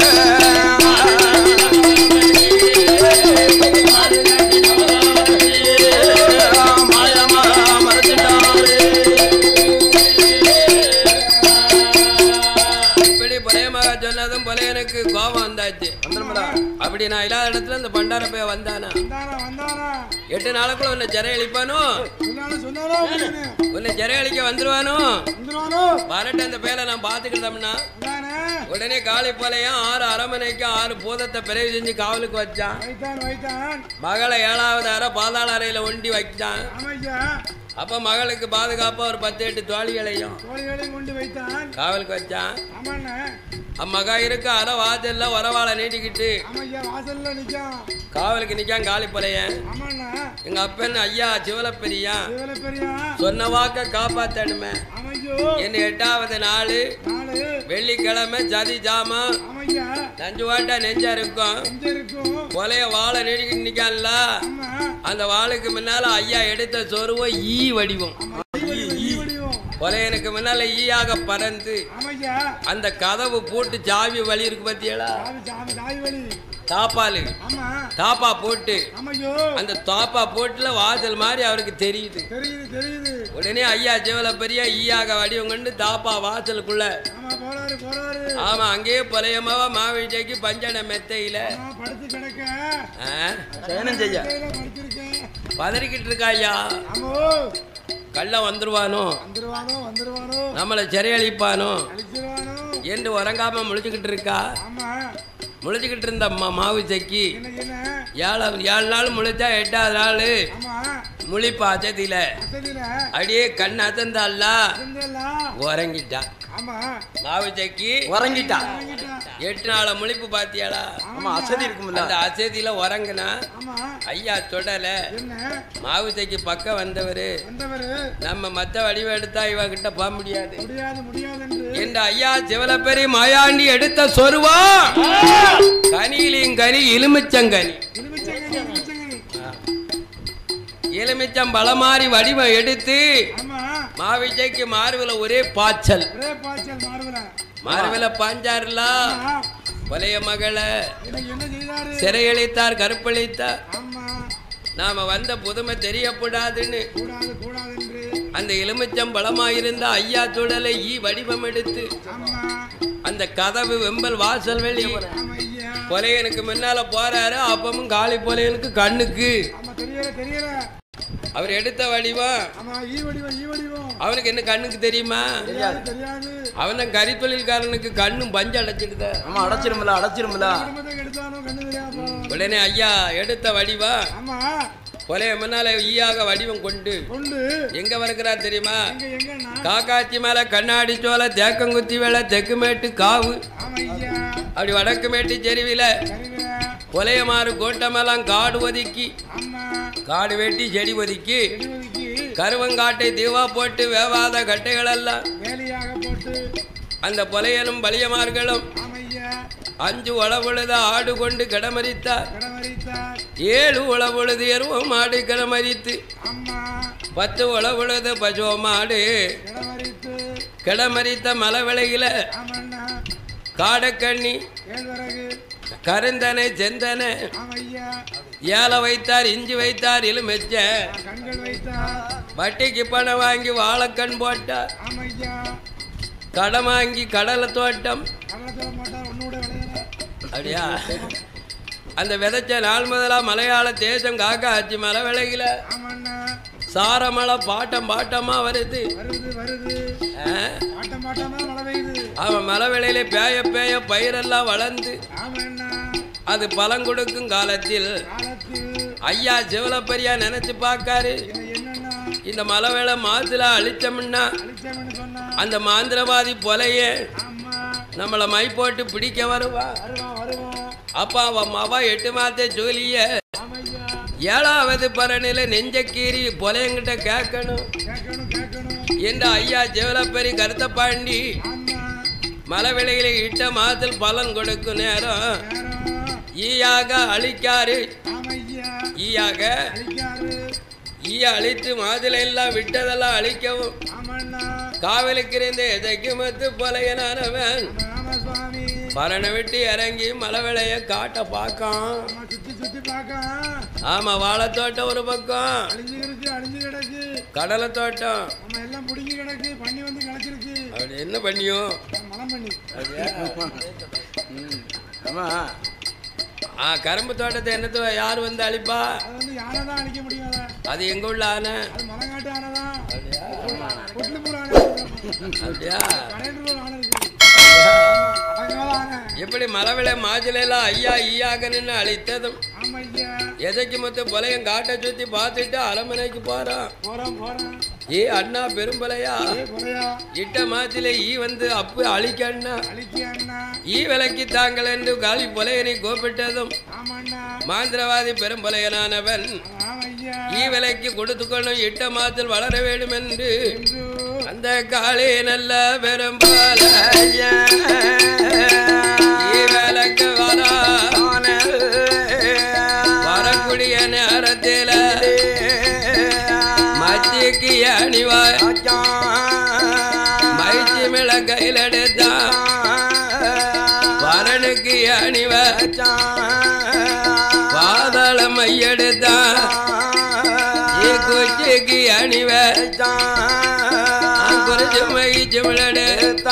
Speaker 1: இப்படி புலையமாக சொன்னதும் புலையனுக்கு கோபம் வந்தாச்சு அப்படி நான் இல்லாத இடத்துல இந்த பண்டார போய் வந்தானா
Speaker 3: வந்தானா வந்தானா
Speaker 1: எட்டு நாளுக்குள்ள உன்னை சிறை அழிப்பானோ
Speaker 3: சொன்னாலும் சொன்னாரோ அப்படின்னு
Speaker 1: உன்னை சிறை அழிக்க வந்துருவானோ
Speaker 3: வந்துருவானோ
Speaker 1: வரட்டு அந்த பேரை நான் பார்த்துக்கிட்டோம்னா
Speaker 3: வந்தானே
Speaker 1: உடனே காளி பாளையம் ஆறு அரமனைக்கு ஆறு பூதத்தை பிறகு செஞ்சு காவலுக்கு வச்சான்
Speaker 3: வைத்தான் வைத்தான்
Speaker 1: மகளை ஏழாவது அறை பாதாள அறையில ஒண்டி வச்சான்
Speaker 3: ஆமையா
Speaker 1: அப்ப மகளுக்கு பாதுகாப்பா ஒரு பத்து எட்டு தோழிகளையும்
Speaker 3: தோழிகளை கொண்டு வைத்தான்
Speaker 1: காவலுக்கு வச்சான்
Speaker 3: ஆமாண்ணே
Speaker 1: அம்மகா இருக்க அரை வாசல்ல உறவாளை நீட்டிக்கிட்டு
Speaker 3: ஆமையா வாசல்ல நிக்கான்
Speaker 1: காவலுக்கு நிக்கான் காளி பாளையம்
Speaker 3: ஆமாண்ணா
Speaker 1: எங்க அப்பன் ஐயா சிவலப்பெரியா
Speaker 3: இவளை பெரியா
Speaker 1: சொன்ன வாக்க காப்பாத்தணுமே
Speaker 3: அமையோ
Speaker 1: என்ன எட்டாவது நாள்
Speaker 3: நாலு
Speaker 1: வெள்ளிக்கிழமை சதி ஜாமம்
Speaker 3: ஆமையா
Speaker 1: நஞ்சு வாட்டா நெஞ்சா இருக்கும்
Speaker 3: எங்க இருக்கும்
Speaker 1: கொலைய வாழை நீடிக்கிட்டு நிக்கான்ல
Speaker 3: ஆமா
Speaker 1: அந்த வாளுக்கு முன்னால ஐயா எடுத்த சொருவம் ஈ வடிவம்
Speaker 3: ஈ வடிவம்
Speaker 1: கொலையனுக்கு முன்னால ஈயாக பறந்து
Speaker 3: ஆமையா
Speaker 1: அந்த கதவு போட்டு சாவி வழி இருக்கு பத்தியலா
Speaker 3: சாமி சாமி தாய் வழி
Speaker 1: தாப்பாலு
Speaker 3: ஆமா
Speaker 1: தாப்பா போட்டு
Speaker 3: ஆமையோ
Speaker 1: அந்த தாப்பா போட்டுல வாசல் மாதிரி அவருக்கு தெரியுது
Speaker 3: தெரியுது தெரியுது
Speaker 1: உடனே ஐயா சிவல பெரிய ஈயாக வடிவம் கொண்டு தாப்பா வாசலுக்குள்ள
Speaker 3: ஆமா போறாரு போறாரு
Speaker 1: ஆமா அங்கேயே புலையமாவா மாவிஜைக்கு பஞ்சன மெத்தையில
Speaker 3: நான் படுத்து கிடக்க
Speaker 1: ஆ,
Speaker 2: சயனம் செய்ய
Speaker 3: கையில படுத்திருக்கேன்
Speaker 1: பதறிக்கிட்டு இருக்கா ஐயா
Speaker 3: ஆமோ
Speaker 1: கள்ள வந்துருவானோ
Speaker 3: வந்துருவானோ வந்துருவானோ
Speaker 1: நம்மளை சிறையழிப்பானோ
Speaker 3: அழிச்சிருவானோ
Speaker 1: என்று உறங்காம முழிச்சுக்கிட்டு இருக்கா
Speaker 3: ஆமா
Speaker 1: முழிச்சுக்கிட்டு இருந்த அம்மா மாவு சக்கி
Speaker 3: என்ன என்ன
Speaker 1: ஏழு ஏழு நாள் முழிச்சா எட்டாவது நாள்
Speaker 3: ஆமா
Speaker 1: முழிப்பா அச்சதில
Speaker 3: அசதில
Speaker 1: அடியே கண் அசந்தால
Speaker 3: இருந்தெல்லாம்
Speaker 1: உறங்கிட்டா
Speaker 3: ஆமா
Speaker 1: மாவு சக்கி
Speaker 2: உறங்கிட்டா
Speaker 3: வாங்கிட்டா
Speaker 1: எட்டு நாள முழிப்பு பாத்தியாளா
Speaker 2: ஆமா அசதி இருக்கும்ல
Speaker 1: அந்த அசதியில உறங்குனா
Speaker 3: ஆமா
Speaker 1: ஐயா தொடல
Speaker 3: என்ன
Speaker 1: மாவு சக்கி பக்கம் வந்தவரு
Speaker 3: வந்தவரு
Speaker 1: நம்ம மத்த வடிவம் எடுத்தா இவ கிட்ட போக முடியாது
Speaker 3: முடியாது முடியாது என்று
Speaker 1: என்ற ஐயா சிவலப்பெரி மாயாண்டி எடுத்த சொருவா கனியிலிங் கனி எலுமிச்சங்கனி
Speaker 3: எலுமிச்சங்கனி எலுமிச்சங்கனி
Speaker 1: எலுமிச்சம் பலமாறி வடிவம் எடுத்து
Speaker 3: ஆமா
Speaker 1: மாவிஜய்க்கு மார்பில ஒரே பாய்ச்சல்
Speaker 3: ஒரே பாய்ச்சல் மாறுவல
Speaker 1: மார்பில பாஞ்சாருல
Speaker 3: ஆமா
Speaker 1: கொலைய மகளை
Speaker 3: எனக்கு என்ன செய்தாரு
Speaker 1: சிறையளித்தார் கருப்பளித்தார்
Speaker 3: ஆமா
Speaker 1: நாம வந்த புதுமை தெரியக்கூடாதுன்னு
Speaker 3: கூடாது கூடாது என்று
Speaker 1: அந்த எலுமிச்சம் பலமாயிருந்த ஐயா சுடலை ஈ வடிவம் எடுத்து
Speaker 3: ஆமா
Speaker 1: அந்த கதவு வெம்பல் வாசல் வெளி
Speaker 3: ஆமா ஐயா
Speaker 1: கொலையனுக்கு முன்னால போறாரு அப்பமும் காளி கொலையனுக்கு கண்ணுக்கு
Speaker 3: ஆமா தெரியல தெரியல
Speaker 1: அவர் எடுத்த வடிவம்
Speaker 3: ஆமா ஈ வடிவம் ஈ வடிவம்
Speaker 1: அவனுக்கு என்ன கண்ணுக்கு தெரியுமா
Speaker 3: தெரியாது தெரியாது
Speaker 1: அவன் தான் கரித்தொழில்காரனுக்கு கண்ணும் பஞ்சு அடைச்சிடுத
Speaker 2: ஆமா அடைச்சிருமில்ல அடைச்சிருமில்ல
Speaker 3: குடும்பத்தை எடுத்தானோ கண்ணு தெரியாம
Speaker 1: உடனே ஐயா எடுத்த வடிவம்
Speaker 3: ஆமா
Speaker 1: கொலைய முன்னால ஈயாக வடிவம் கொண்டு
Speaker 3: கொண்டு
Speaker 1: எங்க வருகிறார் தெரியுமா
Speaker 3: எங்க எங்கன்னா
Speaker 1: காக்காச்சி மேல கண்ணாடி சோலை தேக்கங்குத்தி வேலை தெக்கு மேட்டு காவு
Speaker 3: ஆமா ஐயா
Speaker 1: அப்படி வடக்கு மேட்டு செருவில
Speaker 3: சரிவில
Speaker 1: கொலையமாறு கோட்டமெல்லாம் காடு ஒதுக்கி
Speaker 3: ஆமா
Speaker 1: காடு வெட்டி செடி ஒதுக்கி
Speaker 3: செடிவதிக்கு
Speaker 1: கருவங்காட்டை தீவா போட்டு வேவாத கட்டைகளெல்லாம்
Speaker 3: வேலையாக போட்டு
Speaker 1: அந்த பொலையனும் பலியமார்களும்
Speaker 3: ஆமா ஐயா
Speaker 1: அஞ்சு உளவுழுத ஆடு கொண்டு கிடமரித்தார்
Speaker 3: கடமரித்தார்
Speaker 1: ஏழு உளவுழுது எருவம் மாடு கிடமரித்து
Speaker 3: அம்மா
Speaker 1: பத்து உளவுழுது பசு மாடு
Speaker 3: கடமரித்து
Speaker 1: கிடமரித்த மலை விலையில
Speaker 3: ஆமண்ணா
Speaker 1: காடக்கண்ணி
Speaker 3: ஏழ்வரகு
Speaker 1: கருந்தனை செந்தனை
Speaker 3: ஆமா ஐயா
Speaker 1: ஏல வைத்தார் இஞ்சி வைத்தார் இலுமெச்ச
Speaker 3: கண்கள் வைத்தார்
Speaker 1: வட்டிக்கு பணம் வாங்கி வாழைக்கண் போட்டார்
Speaker 3: ஆமா ஐயா
Speaker 1: கடன் வாங்கி கடலை தோட்டம்
Speaker 3: கள்ளத்தர மாட்டார் ஒன்னோட விளையாட
Speaker 1: அப்படியா அந்த விதைச்ச நாள் முதலா மலையாள தேசம் காக்கா ஆச்சு மலை விலையில
Speaker 3: ஆமாண்ணா
Speaker 1: சாரமலை பாட்டம் பாட்டமா வருது
Speaker 3: வருது வருது
Speaker 1: ஆ?
Speaker 3: ஆட்டம் பாட்டமா மழை பெய்யுது
Speaker 1: அவன் மலை விலையில பேய பேய பயிரெல்லாம் வளர்ந்து
Speaker 3: ஆமாண்ணா
Speaker 1: அது பலன் கொடுக்கும் காலத்தில்
Speaker 3: காலத்தில்
Speaker 1: ஐயா சிவலப்பரியா நினைச்சு பார்க்காரு
Speaker 3: என்ன என்னன்னா
Speaker 1: இந்த மலை வேலை மாத்துல அழிச்சோம்னா
Speaker 3: அழிச்சவன்னு சொன்னா
Speaker 1: அந்த மாந்திரவாதி பொலைய
Speaker 3: ஆமா
Speaker 1: நம்மள மை போட்டு பிடிக்க வருவா
Speaker 3: வருவான் வருவான்
Speaker 1: அப்பா அவன் மவா எட்டு மாத்த ஜோலிய
Speaker 3: ஆமையா
Speaker 1: ஏழாவது பரணில நெஞ்ச கீறி பொலையங்கிட்ட கேட்கணும்
Speaker 3: கேட்கணும் கேட்கணும்
Speaker 1: என்ற ஐயா ஜெவலப்பரி கருத்த பாண்டி
Speaker 3: ஆமா
Speaker 1: மலை விலையில இட்ட மாதத்தில் பலன் கொடுக்கும் நேரம்
Speaker 3: நேரம்
Speaker 1: ஈயாக அழிக்காரு
Speaker 3: ஆமையா
Speaker 1: ஈயாக
Speaker 3: அழிக்காரு
Speaker 1: ஈ அழித்து மாதுளை எல்லாம் விட்டதெல்லாம் அழிக்கவும்
Speaker 3: ஆமண்ணா
Speaker 1: காவலுக்கு இருந்த எதைக்கு மத்து பொலையனானவன்
Speaker 3: ஆமா சுவாமி
Speaker 1: பரணை விட்டு இறங்கி மலை விளைய காட்ட பார்க்கான்
Speaker 3: ஆமா சுத்தி சுத்தி பார்க்க
Speaker 1: ஆமா வாழைத்தோட்டம் ஒரு பக்கம்
Speaker 3: அழிஞ்சு கிடக்கு அழிஞ்சு கிடக்கு
Speaker 1: கடலை தோட்டம்
Speaker 3: நம்ம எல்லாம் பிடிங்கி கிடக்கு பண்ணி வந்து கிடச்சிருக்கு
Speaker 1: அப்படி என்ன பண்ணியும்
Speaker 3: மலம் பண்ணி
Speaker 2: ம். ஆமா
Speaker 1: ஆ கரும்பு தோட்டத்தை என்னத்து யார் வந்து அழிப்பா
Speaker 3: அது வந்து யானை தான் அழிக்க முடியும் அதை
Speaker 1: அது எங்க உள்ள ஆனை
Speaker 3: அது மலங்காட்டு ஆனை தான் கொட்டிலுப்பூர் ஆனை
Speaker 1: அப்படியா
Speaker 3: கடையூர் ஆனை இருக்கு அடங்காத ஆனை
Speaker 1: எப்படி மலவிளை மாஜிலாம் ஐயா ஈயாக நின்று அழித்ததும்
Speaker 3: ஆமா ஐயா
Speaker 1: எதைக்கு மொத்த பொலையும் காட்டை சுத்தி பார்த்துட்டு அரமனைக்கு போறான்
Speaker 3: போறோம் போறோம்
Speaker 1: ஏ அண்ணா பெரும்பலையா
Speaker 3: ஏ கொலையா
Speaker 1: இட்ட மாத்தில ஈ வந்து அப்பு அழிக்க அண்ணா
Speaker 3: அழிக்க அண்ணா
Speaker 1: ஈ விலைக்கு தாங்கள் என்று காலி பொலையனை கோப்பிட்டதும்
Speaker 3: ஆமா அண்ணா
Speaker 1: மாந்திரவாதி பெரும்பலையனானவன்
Speaker 3: ஆமா ஐயா
Speaker 1: ஈ விலைக்கு கொடுத்துக்கொள்ளும் இட்ட மாத்தில் வளர வேண்டும் என்று
Speaker 3: என்று
Speaker 1: அந்த காளி நல்ல பெரும்பலைய ஈ விலைக்கு வரா வரக்கூடிய நேரத்தில மத்திக்கு அணிவாய் மயிற்சி மிள கையில் எடுத்தான் வரனுக்கு அணிவ பாதாள மையெடுத்தான் ஈ குச்சிக்கு அணிவ குறிச்சு மயிற்சி மிளடு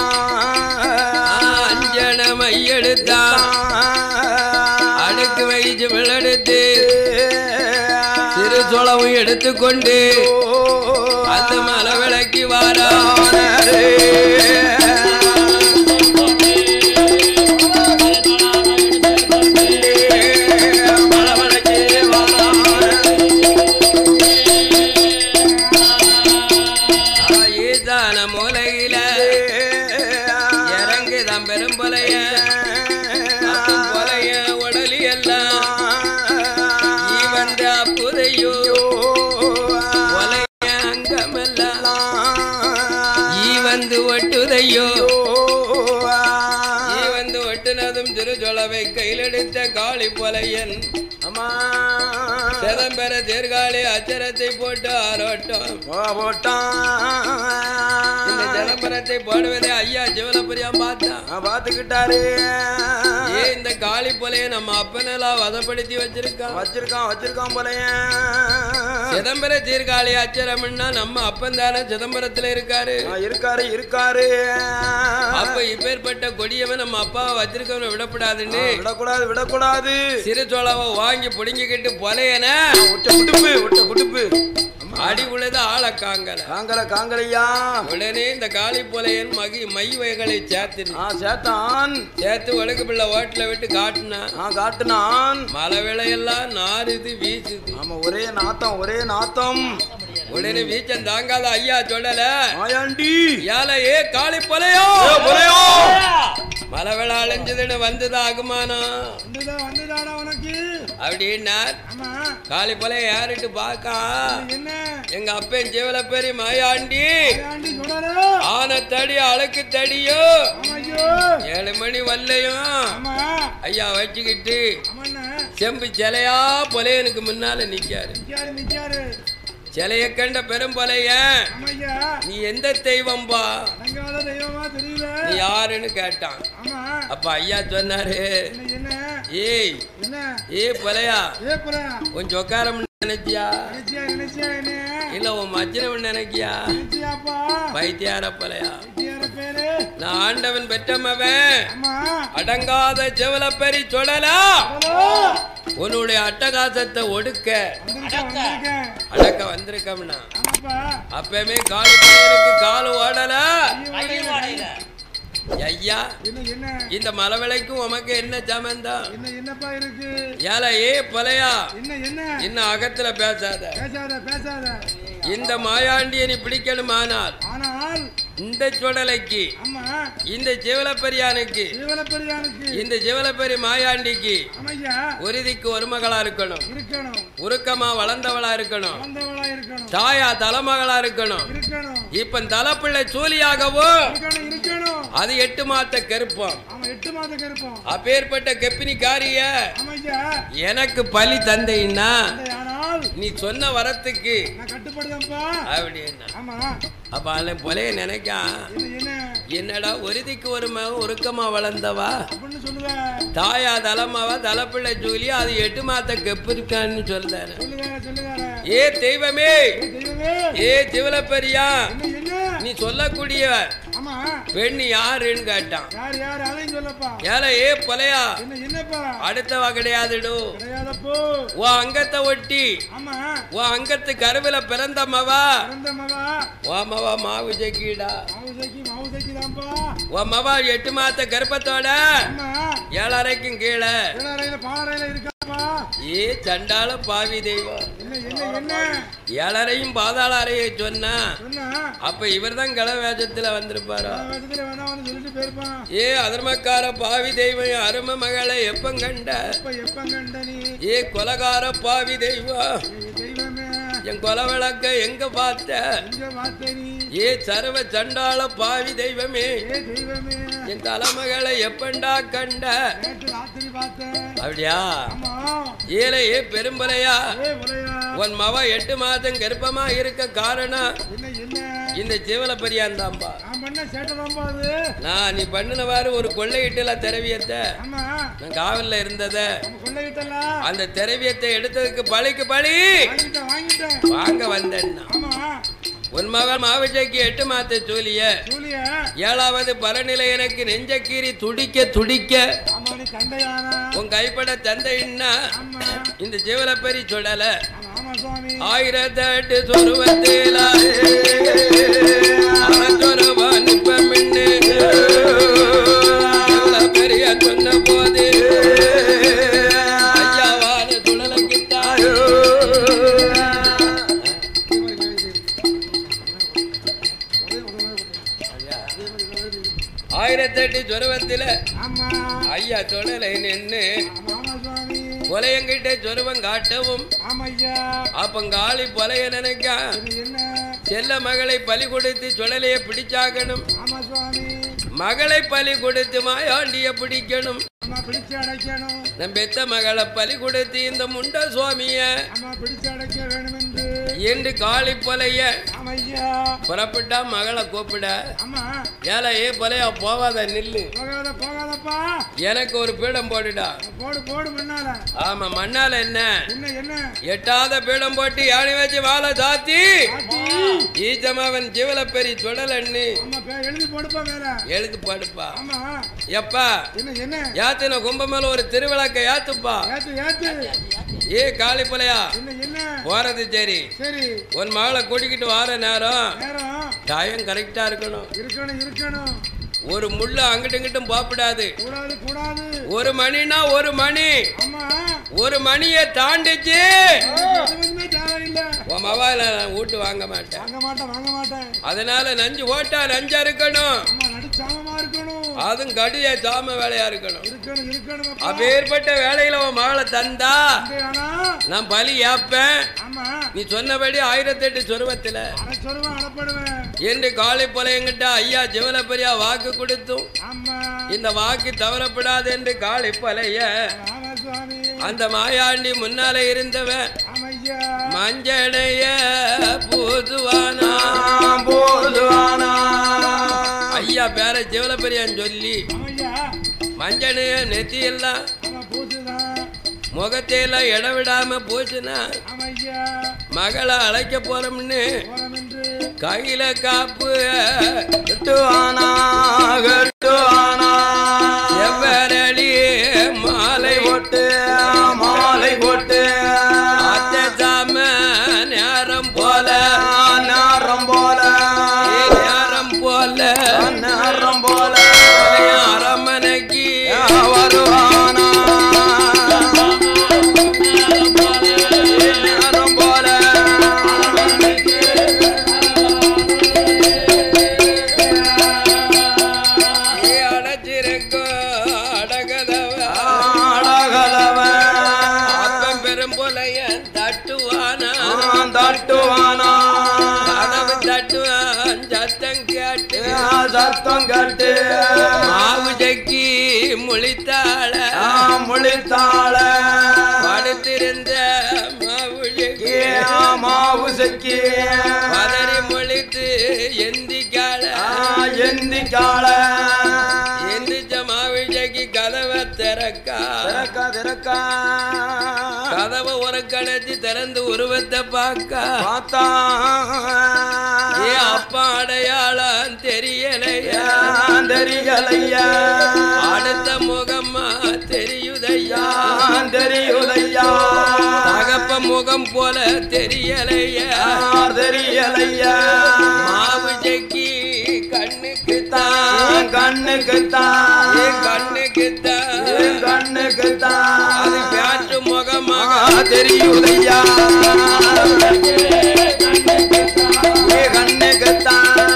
Speaker 1: அஞ்சன மையெடுத்தான் அடுக்கு மயிற்சி மிளடுத்து சிறு சொலவும் எடுத்துக்கொண்டு அந்த மலை விளக்கி வாரானே ஈசான மூலையில இறங்குதான் பெரும்பலைய அப்பும் பொலைய உடலி எல்லாம் ஈ வந்த அப்புதையோ பொலைய அங்கமெல்லாம் ஈ வந்து ஒட்டுதையோ ஈ வந்து ஒட்டுனதும் திருச்சொலவை கையிலெடுத்த காளி பொலையன்
Speaker 2: அம்மா
Speaker 1: சிதம்பர தேர்காழி அச்சரத்தை போட்டு ஆரோட்டம்
Speaker 2: போட்டான்
Speaker 1: இந்த சிதம்பரத்தை போடுவதை ஐயா சிவலபுரியாம் பார்த்தான்
Speaker 2: நான் பார்த்துக்கிட்டாரு
Speaker 1: ஏ இந்த காளி பொலைய நம்ம அப்பனெல்லாம் வதப்படுத்தி வச்சிருக்கான்
Speaker 2: வச்சிருக்கான் வச்சிருக்கான் போலயே
Speaker 1: சிதம்பர தீர்காழி அச்சரம்னா நம்ம அப்பன் தானே சிதம்பரத்துல இருக்காரு
Speaker 2: ஆ, இருக்காரு இருக்காரு
Speaker 1: அப்ப இப்பேற்பட்ட கொடியவன் நம்ம அப்பாவை வச்சிருக்கவனை விடப்படாதுன்னு
Speaker 2: விடக்கூடாது விடக்கூடாது
Speaker 1: சிறு சோளாவை வாங்கி புடுங்கிக்கிட்டு பொலையன
Speaker 2: ஒட்ட குடுப்பு ஒட்ட குடுப்பு
Speaker 1: அடி உழுது ஆள காங்கல
Speaker 2: காங்கல காங்கலையா
Speaker 1: உடனே இந்த காளி பொலையன் மகி மை வகைகளை சேர்த்து
Speaker 2: ஆ சேத்தான்
Speaker 1: சேர்த்து ஒழுக்கு பிள்ளை ஓட்டில் விட்டு காட்டுனா
Speaker 2: ஆ காட்டுனான்
Speaker 1: மழை விளையெல்லாம் நாறுது வீசுது
Speaker 2: ஆமா ஒரே நாத்தம் ஒரே நாத்தம்
Speaker 1: உடனே வீச்சம் தாங்காத ஐயா சொல்லல
Speaker 2: ஆயாண்டி
Speaker 1: ஏல ஏ காளி பொலையோ
Speaker 2: ஏ, புலையோ!
Speaker 1: மழை விழா அழிஞ்சதுன்னு வந்தது ஆகுமானம்
Speaker 3: வந்துதா வந்துதாடா உனக்கு
Speaker 1: அப்படின்னா
Speaker 3: ஆமா
Speaker 1: காளி பொலைய யாருட்டு பாக்கா
Speaker 3: இது என்ன
Speaker 1: எங்க அப்பன் ஜீவல பெரிய மாயாண்டி
Speaker 3: ஆண்டி சொல்றாரு
Speaker 1: ஆன தடி அழுக்கு தடியோ
Speaker 3: ஆமா ஐயோ
Speaker 1: ஏழு மணி வல்லையும்
Speaker 3: ஆமா
Speaker 1: ஐயா வச்சுக்கிட்டு
Speaker 3: ஆமாண்ணா
Speaker 1: செம்பு சிலையா பொலையனுக்கு முன்னால நிக்காரு
Speaker 3: நிக்காரு நிக்காரு
Speaker 1: சிலைய கண்ட பெரும்பலைய
Speaker 3: ஆமா ஐயா
Speaker 1: நீ எந்த தெய்வம்பா
Speaker 3: அடங்காத தெய்வமா தெரியல
Speaker 1: நீ யாருன்னு கேட்டான்
Speaker 3: ஆமா
Speaker 1: அப்ப ஐயா சொன்னாரு
Speaker 3: என்ன என்ன
Speaker 1: ஏய்
Speaker 3: என்ன
Speaker 1: ஏ பொலையா
Speaker 3: ஏ புறா
Speaker 1: கொஞ்சம் உட்காரம் நினைச்சியா
Speaker 3: நினைச்சியா நினைச்சியா என்ன
Speaker 1: இல்ல உன் மச்சினவன் நினைக்கியா
Speaker 3: நினைச்சியாப்பா
Speaker 1: வைத்தியார பொலையா
Speaker 3: நினைச்சியார பேரு
Speaker 1: நான் ஆண்டவன் பெற்றமவன்
Speaker 3: ஆமா
Speaker 1: அடங்காத செவலப்பெரி சொல்லலா
Speaker 3: ஹலோ
Speaker 1: உன்னுடைய அட்டகாசத்தை ஒடுக்க
Speaker 3: வந்திருக்கேன் வந்திருக்கேன்
Speaker 1: அடக்க வந்திருக்கம்னா
Speaker 3: ஆமாப்பா
Speaker 1: அப்பவே காலு பையனுக்கு காலு ஓடல
Speaker 3: ஐயோ, வாடையில.
Speaker 1: ஐயா
Speaker 3: என்ன என்ன
Speaker 1: இந்த மலை விலைக்கும் உமக்கு என்ன சமந்தம்
Speaker 3: என்ன என்னப்பா இருக்கு
Speaker 1: ஏல ஏ பொலையா
Speaker 3: என்ன என்ன
Speaker 1: இன்னும் அகத்துல பேசாத
Speaker 3: பேசாத பேசாத
Speaker 1: இந்த மாயாண்டியை நீ பிடிக்கணுமானால்
Speaker 3: ஆனால்
Speaker 1: இந்த சுடலைக்கு
Speaker 3: ஆமா
Speaker 1: இந்த சிவலப்பெரியானுக்கு
Speaker 3: ஜீவனப்பெரியானுக்கு
Speaker 1: இந்த சிவலப்பெரி மாயாண்டிக்கு
Speaker 3: அமையா
Speaker 1: உறுதிக்கு ஒரு மகளா இருக்கணும்
Speaker 3: இருக்கணும்
Speaker 1: உருக்கமா வளர்ந்தவளா இருக்கணும்
Speaker 3: வந்தவளா இருக்கணும்
Speaker 1: தாயா தலைமகளா இருக்கணும்
Speaker 3: இருக்கணும்
Speaker 1: இப்ப தலைப்பிள்ளை சூலியாகவோ
Speaker 3: இருக்கணும் இருக்கணும்
Speaker 1: அது எட்டு மாத்த கருப்பம்
Speaker 3: ஆமா எட்டு மாதம் கருப்போம்
Speaker 1: அப்பேற்பட்ட கெப்பினி காரிய
Speaker 3: அமையா
Speaker 1: எனக்கு பலி தந்தைன்னா
Speaker 3: ஆனால்
Speaker 1: நீ சொன்ன வரத்துக்கு
Speaker 3: நான் கட்டுப்படுதேன்ப்பா
Speaker 1: அப்படின்னா
Speaker 3: ஆமா
Speaker 1: அப்ப அதுல பொலைய நினைக்கான்
Speaker 3: என்ன என்ன
Speaker 1: என்னடா ஒருதிக்கு ஒரு மகன் உருக்கமா வளர்ந்தவா
Speaker 3: அப்படின்னு சொல்லுவ
Speaker 1: தாயா தலைமாவா தலைப்பிள்ளை ஜூலி அது எட்டு மாத்த கெப்பு இருக்கான்னு சொல்றாரு
Speaker 3: சொல்லுதார சொல்லுதார
Speaker 1: ஏ தெய்வமே
Speaker 3: ஏ தெய்வமே
Speaker 1: ஏ சிவலப்பெரியா
Speaker 3: என்ன என்ன
Speaker 1: நீ சொல்லக்கூடிய
Speaker 3: ஆமா
Speaker 1: பெண் யாருன்னு கேட்டான்
Speaker 3: யார் யார் அதையும் சொல்லப்பா
Speaker 1: ஏல ஏ பொலையா
Speaker 3: என்ன என்னப்பா
Speaker 1: அடுத்தவா கிடையாதுடு
Speaker 3: கிடையாதப்போ
Speaker 1: உன் அங்கத்தை ஒட்டி
Speaker 3: ஆமா
Speaker 1: உன் அங்கத்து கருவில பிறந்த மவா
Speaker 3: பிறந்த மகா
Speaker 1: உன் மவா மாவு ஜக்கிடா
Speaker 3: மாவுசைக்கு மாவுசைக்கு தான்ப்பா
Speaker 1: உன் மவா எட்டு மாத்த கர்ப்பத்தோட
Speaker 3: ஆமா
Speaker 1: ஏழரைக்கும் கீழே
Speaker 3: கீழறையில பாறையில இருக்காப்பா
Speaker 1: ஏ சண்டால பாவி தெய்வம்
Speaker 3: என்ன என்ன என்ன
Speaker 1: ஏழரையும் பாதாள அறையை சொன்னா
Speaker 3: சொன்னா
Speaker 1: அப்ப இவர்தான் கள வேஷத்துல வந்திருப்பாரா
Speaker 3: வேதத்துல வேணாம்னு சொல்லிட்டு போயிருப்பான்
Speaker 1: ஏ அதர்மக்கார பாவி தெய்வம் என் அருமை மகளை எப்ப கண்ட
Speaker 3: இப்ப எப்ப கண்ட நீ
Speaker 1: ஏ கொலகார பாவி தெய்வம்
Speaker 3: ஏ தெய்வமே
Speaker 1: என் கொலை விளக்க எங்க பார்த்த
Speaker 3: எங்க பார்த்த நீ
Speaker 1: ஏ சர்வ சண்டாள பாவி தெய்வமே
Speaker 3: ஏ தெய்வமே
Speaker 1: என் தலைமகளை எப்பண்டா கண்ட
Speaker 3: நேற்று ராத்திரி பார்த்தேன்
Speaker 1: அப்படியா
Speaker 3: ஆமா
Speaker 1: ஏலே ஏ பெரும்பலையா
Speaker 3: ஏ முறையா
Speaker 1: உன் மவ எட்டு மாதம் கர்ப்பமா இருக்க காரணம்
Speaker 3: என்ன என்ன
Speaker 1: இந்த ஜீவல பெரியாந்தாம்பா
Speaker 3: நான் பண்ண சேட்டதான்பா அது
Speaker 1: நான் நீ பண்ணினவாறு ஒரு கொள்ளையிட்டுல திரவியத்தை
Speaker 3: ஆமா
Speaker 1: நான் காவல்ல இருந்தத
Speaker 3: நம்ம கொள்ளையிட்டல
Speaker 1: அந்த திரவியத்தை எடுத்ததுக்கு பழிக்கு பழி
Speaker 3: வாங்கிட்டேன் வாங்கிட்டேன்
Speaker 1: வாங்க வந்தேன்னா
Speaker 3: ஆமா
Speaker 1: உன் மகன் மாவிஜய்க்கு எட்டு மாத்த சூலிய
Speaker 3: சூலிய
Speaker 1: ஏழாவது பலநிலை எனக்கு நெஞ்சக்கீறி துடிக்க துடிக்க
Speaker 3: ஆமா நீ கண்டையானா
Speaker 1: உன் கைப்பட தந்தைன்னா
Speaker 3: ஆமா
Speaker 1: இந்த ஜீவலப்பெரி சுடல
Speaker 3: ஆமா ஆமா சுவாமி
Speaker 1: ஆயிரத்தெட்டு சொருவத்தில அறச்சொருவன் இப்ப மின்னு பெரிய சொன்ன போது ஐயாவான சுழலக்கிட்டாய் ஆயிரத்தெட்டு சொருவத்தில
Speaker 3: ஆமா
Speaker 1: ஐயா சுழலை நின்னு
Speaker 3: ஆமா ஆமா சுவாமி
Speaker 1: கொலையங்கிட்ட சொருவம் காட்டவும்
Speaker 3: ஆமா ஐயா
Speaker 1: அப்பங்காளி பொலைய நினைக்க
Speaker 3: இது என்ன
Speaker 1: செல்ல மகளை பலி கொடுத்து சுழலைய பிடிச்சாக்கணும்
Speaker 3: ஆமா சுவாமி
Speaker 1: மகளை பலி கொடுத்து மாயாண்டிய பிடிக்கணும்
Speaker 3: ஆமா பிடிச்சு அடைக்கணும்
Speaker 1: நம் பெத்த மகளை பலி கொடுத்து இந்த முண்ட சுவாமிய
Speaker 3: ஆமா பிடிச்சு அடைக்க வேணும் என்று
Speaker 1: என்று காளி பொலைய
Speaker 3: ஆமா ஐயா
Speaker 1: புறப்பட்டா மகளை கூப்பிட
Speaker 3: ஆமா
Speaker 1: ஏல ஏ பொலையா போவாத நில்லு
Speaker 3: போகாத போகாதப்பா
Speaker 1: எனக்கு ஒரு பீடம் போடுடா
Speaker 3: போடு போடு முன்னால
Speaker 1: ஆமா மண்ணால என்ன
Speaker 3: என்ன என்ன
Speaker 1: எட்டாத பீடம் போட்டு யானை வச்சு வாழை சாத்தி
Speaker 3: ஆத்தி.
Speaker 1: ஈச்சமாவன் ஜீவலப்பெரி சுடலன்னு
Speaker 3: ஆமா பே- எழுதி போடுப்பா மேல
Speaker 1: எழுத்து பாடுப்பா
Speaker 3: ஆமா
Speaker 1: எப்பா
Speaker 3: என்ன என்ன
Speaker 1: யாத்தின கும்பமேல ஒரு திருவிளக்க யாத்துப்பா
Speaker 3: ஏத்து ஏத்து
Speaker 1: ஏ காளி புலையா
Speaker 3: என்ன என்ன
Speaker 1: போறது சரி
Speaker 3: சரி
Speaker 1: உன் மகளை கூட்டிக்கிட்டு வார நேரம்
Speaker 3: நேரம்
Speaker 1: டைம் கரெக்டா இருக்கணும்
Speaker 3: இருக்கணும் இருக்கணும்
Speaker 1: ஒரு முள்ள அங்கிட்டும் இங்கிட்டும் போப்பிடாது
Speaker 3: கூடாது கூடாது
Speaker 1: ஒரு மணினா ஒரு மணி
Speaker 3: ஆமா
Speaker 1: ஒரு மணியை தாண்டிச்சு
Speaker 3: எதுவுமே தேவையில்லை
Speaker 1: உன் மவால நான் வீட்டு வாங்க மாட்டேன்
Speaker 3: வாங்க மாட்டேன் வாங்க மாட்டேன்
Speaker 1: அதனால நஞ்சு ஓட்டா நஞ்சா இருக்கணும்
Speaker 3: ஆமா நடுச்சாமமா இருக்கணும்
Speaker 1: அதுவும் கடிய சாம வேலையா இருக்கணும்
Speaker 3: இருக்கணும் இருக்கணும் அப்பா.
Speaker 1: அப்பேற்பட்ட வேலையில உன் மகளை தந்தா
Speaker 3: தந்தை ஆனா
Speaker 1: நான் பலி ஏப்பேன்
Speaker 3: ஆமா
Speaker 1: நீ சொன்னபடி ஆயிரத்தெட்டு சொருவத்துல
Speaker 3: அரை சொருவன் அடப்படுவேன்
Speaker 1: என்று காளி பொலையங்கிட்ட ஐயா ஜிவலப்பரியா வாக்கு கொடுத்தும்
Speaker 3: ஆமா
Speaker 1: இந்த வாக்கு தவறப்படாது என்று காளி பொலைய
Speaker 3: ஆமா சுவாமி
Speaker 1: அந்த மாயாண்டி முன்னாலே இருந்தவன்
Speaker 3: ஆமா ஐயா
Speaker 1: மஞ்சடைய பூதுவானா
Speaker 2: போதுவானா
Speaker 1: ஐயா பேர ஜிவலப்பரியான்னு சொல்லி
Speaker 3: ஆமா ஐயா
Speaker 1: மஞ்சளைய நெத்தியெல்லாம்
Speaker 3: ஆமா பூசுதான்
Speaker 1: முகத்தையெல்லாம் இடம் விடாம போச்சுன்னா
Speaker 3: ஆமா ஐயா
Speaker 1: மகளை அழைக்க போறோம்னு
Speaker 3: போறோம் என்று
Speaker 1: கையில காப்பு
Speaker 2: கட்டுவானா கட்டுவானா
Speaker 1: செவ்வரளி மாலை
Speaker 2: போட்டு மாலை போட்டு
Speaker 1: அத்தை சாம நேரம் போல
Speaker 2: நேரம் போல
Speaker 1: நேரம் போல
Speaker 2: நேரம் போல
Speaker 1: அரமனைக்கு
Speaker 2: வருவானா நேரம் போல தட்டுவானா
Speaker 1: கதவு தட்டுவான் சத்தம் கேட்டு
Speaker 2: சத்தம் கட்டு
Speaker 1: மாவு ஜக்கி முழித்தாள
Speaker 2: முழித்தாள
Speaker 1: படுத்திருந்த மாவு ஜக்கி
Speaker 2: மாவு செக்கி
Speaker 1: பதறி முழித்து எந்திக்காள
Speaker 2: எந்திக்காள
Speaker 1: எந்திச்ச மாவு ஜக்கி கதவை திறக்கா
Speaker 2: திறக்கா திறக்கா
Speaker 1: கதவை உரக்கடைச்சு திறந்து உருவத்தை பார்க்க
Speaker 2: பார்த்தா
Speaker 1: ஏ அப்பா அடையாளம் தெரியலையா
Speaker 2: தெரியலையா
Speaker 1: அடுத்த முகமா தெரியுதையா
Speaker 2: தெரியுதையா
Speaker 1: தகப்ப முகம் போல தெரியலையா
Speaker 2: தெரியலையா
Speaker 1: மாவு ஜக்கி கண்ணுக்கு தான்
Speaker 2: கண்ணுக்கு
Speaker 1: ஏ
Speaker 2: தான்
Speaker 1: கண்ணுக்கு தான்
Speaker 2: கண்ணுக்கு தான்
Speaker 1: அது காற்று முகமாக
Speaker 2: தெரியுதையா ஏ கண்ணுக்கு தான்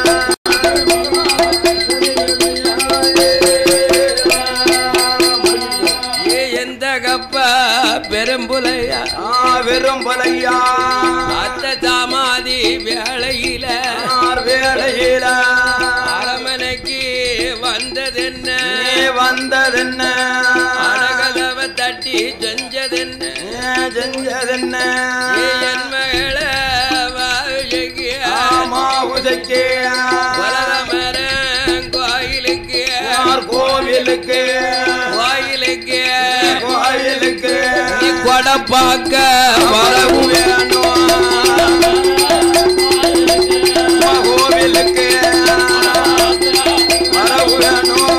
Speaker 1: ஏ எந்த கப்பா பெரும்புலையா
Speaker 2: விரும்பலையா
Speaker 1: அத்த தாமாதி வேளையில
Speaker 2: வேளையில
Speaker 1: அரமனைக்கு வந்ததென்ன
Speaker 2: நீ வந்ததென்ன
Speaker 1: அடகதவ தட்டி செஞ்சதென்ன
Speaker 2: செஞ்சதென்ன
Speaker 1: ஏ என் மகள வாழ்க்கை
Speaker 2: ஆமா உதைக்கு
Speaker 1: வளரமரம் கோயிலுக்கு
Speaker 2: யார் கோவிலுக்கு
Speaker 1: கோயிலுக்கு
Speaker 2: கோயிலுக்கு
Speaker 1: நீ கொடை பார்க்க வரவு
Speaker 2: வேணும் கோவிலுக்கு வரவு வேணும்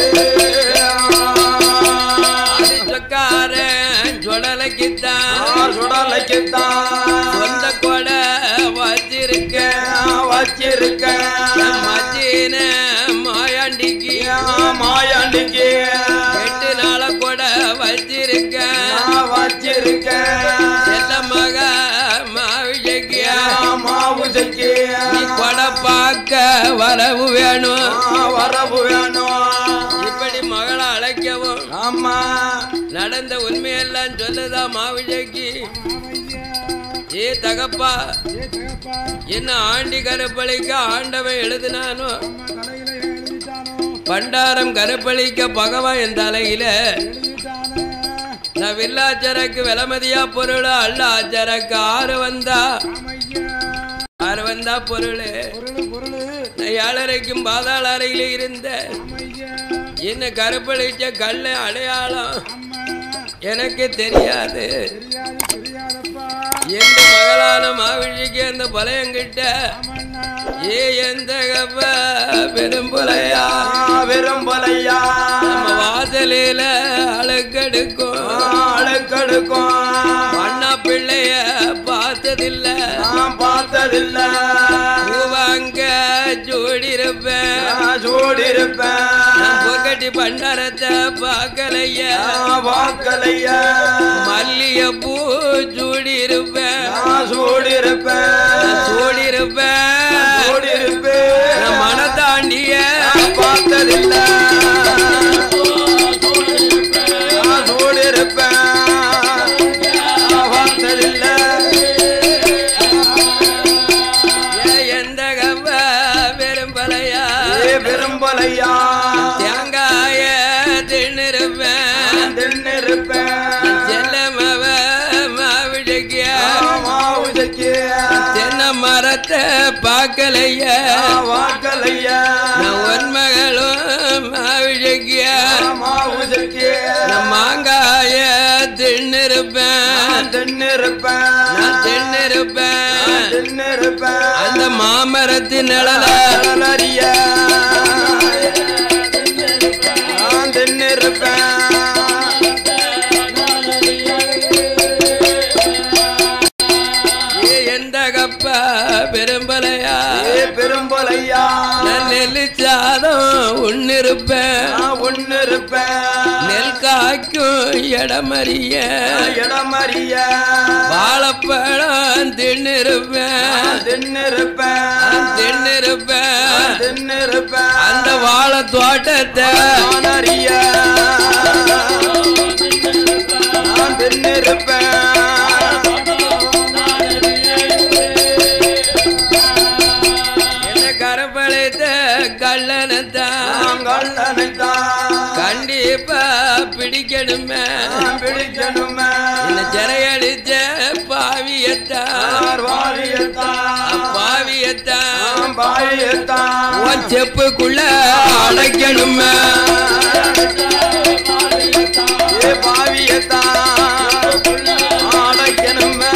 Speaker 1: அடிச்சக்காரன் சுடலைக்குத்தான்
Speaker 2: யார் சுடலைக்குத்தான்
Speaker 1: சொந்த கொடை வச்சிருக்க
Speaker 2: வச்சிருக்க
Speaker 1: மச்சின மாயாண்டிக்கு
Speaker 2: மாயாண்டிக்கு
Speaker 1: எட்டு நாள கொடை வச்சிருக்க
Speaker 2: நான் வச்சிருக்க
Speaker 1: செல்ல மக மாவிஜைக்கு
Speaker 2: மாவுசைக்கு
Speaker 1: நீ கொடை பார்க்க வரவு வேணும்
Speaker 2: வரவு வேணும்
Speaker 1: இப்படி மகளை அழைக்கவும்
Speaker 2: ஆமா
Speaker 1: நடந்த உண்மையெல்லாம் சொல்லுதா மாவிஜைக்கு
Speaker 3: ஆமையா
Speaker 1: ஏ தகப்பா
Speaker 3: ஏ தகப்பா
Speaker 1: என்ன ஆண்டி கருப்பளிக்க ஆண்டவன் எழுதினானோ
Speaker 3: அம்மா தலையில எழுதிட்டானோ
Speaker 1: பண்டாரம் கருப்பளிக்க பகவான் என் தலையில
Speaker 3: எழுதிட்டானே
Speaker 1: நான் வில்லாச்சரக்கு விலமதியா பொருள் அல்ல அச்சரக்கு ஆறு வந்தா
Speaker 3: ஆமையா
Speaker 1: ஆறு வந்தா பொருள்
Speaker 3: பொருளு பொருளு
Speaker 1: நான் ஏழரைக்கும் பாதாள அறையில இருந்த
Speaker 3: ஆமையா
Speaker 1: என்ன கருப்பளிச்ச கல்ல அடையாளம்
Speaker 3: அம்மா
Speaker 1: எனக்கு தெரியாது
Speaker 3: தெரியாது தெரியாதப்பா
Speaker 1: எந்த மகளான மாவிழிக்கு அந்த பழையங்கிட்ட
Speaker 3: ஆமண்ணா
Speaker 1: ஏ எந்த கப்ப பெரும்புலையா
Speaker 2: விரும்பலையா
Speaker 1: நம்ம வாசலில அழுக்கெடுக்கும்
Speaker 2: அழுக்கெடுக்கும்
Speaker 1: அண்ணா பிள்ளைய பார்த்ததில்ல
Speaker 2: நான் பார்த்ததில்ல
Speaker 1: பூவாங்க சூடிருப்பேன்
Speaker 2: நான் சூடிருப்பேன்
Speaker 1: நான் பொக்கட்டி பண்டாரத்தை பார்க்கலைய
Speaker 2: நான் பார்க்கலையா
Speaker 1: மல்லிய பூ சூடிருப்பேன்
Speaker 2: நான் சூடிருப்பேன்
Speaker 1: நான் சூடிருப்பேன்
Speaker 2: சூடிருப்பேன்
Speaker 1: நான் மனத்தாண்டிய
Speaker 2: நான் பார்த்ததில்ல நான் சூடிருப்பேன் நான் பார்த்ததில்ல
Speaker 1: ஏ எந்த கவ பெரும்பலையா
Speaker 2: ஏ விரும்பலையா
Speaker 1: தேங்காய தின்னிருப்பேன்
Speaker 2: தின்னிருப்பேன்
Speaker 1: செல்லமவ மாவிடுக்கிய
Speaker 2: மாவுதைக்கு
Speaker 1: தென்னை மரத்தை பார்க்கலைய
Speaker 2: வாக்கலையா
Speaker 1: நான் உன் மகளும் மாவிடுக்கிய
Speaker 2: மாவுதைக்கு
Speaker 1: நான் மாங்காய தின்னிருப்பேன்
Speaker 2: தின்னிருப்பேன்
Speaker 1: நான் தின்னிருப்பேன்
Speaker 2: தின்னிருப்பேன்
Speaker 1: அந்த மாமரத்தின் நிழல
Speaker 2: அலறிய நான் தின்னிருப்பேன்
Speaker 1: ஏ எந்த கப்பா பெரும்பலையா
Speaker 2: ஏ பெரும்பலையா
Speaker 1: நான் நெல்லு சாதம் உன்னிருப்பேன்
Speaker 2: நான் ஒன்னிருப்பேன்
Speaker 1: நெல் காய்க்கும் இடமறிய
Speaker 2: இடமறிய
Speaker 1: வாழைப்பழம் தின்னிருப்பேன்
Speaker 2: தின்னிருப்பேன்
Speaker 1: தின்னிருப்பேன்
Speaker 2: தின்னிருப்பேன்
Speaker 1: அந்த வாழை தோட்டத்தை
Speaker 2: நான் அறிய நான் தின்னிருப்பேன் பாவியத்தான்
Speaker 1: கண்டிப்பா பிடிக்கணுமே
Speaker 2: பிடிக்கணுமே
Speaker 1: என்ன சிறையடிச்ச பாவியத்தான்
Speaker 2: பாவியத்தான்
Speaker 1: பாவியத்தான்
Speaker 2: பாவியத்தான்
Speaker 1: உன் செப்புக்குள்ள அடைக்கணுமே
Speaker 2: ஏ பாவியத்தான் அடைக்கணுமே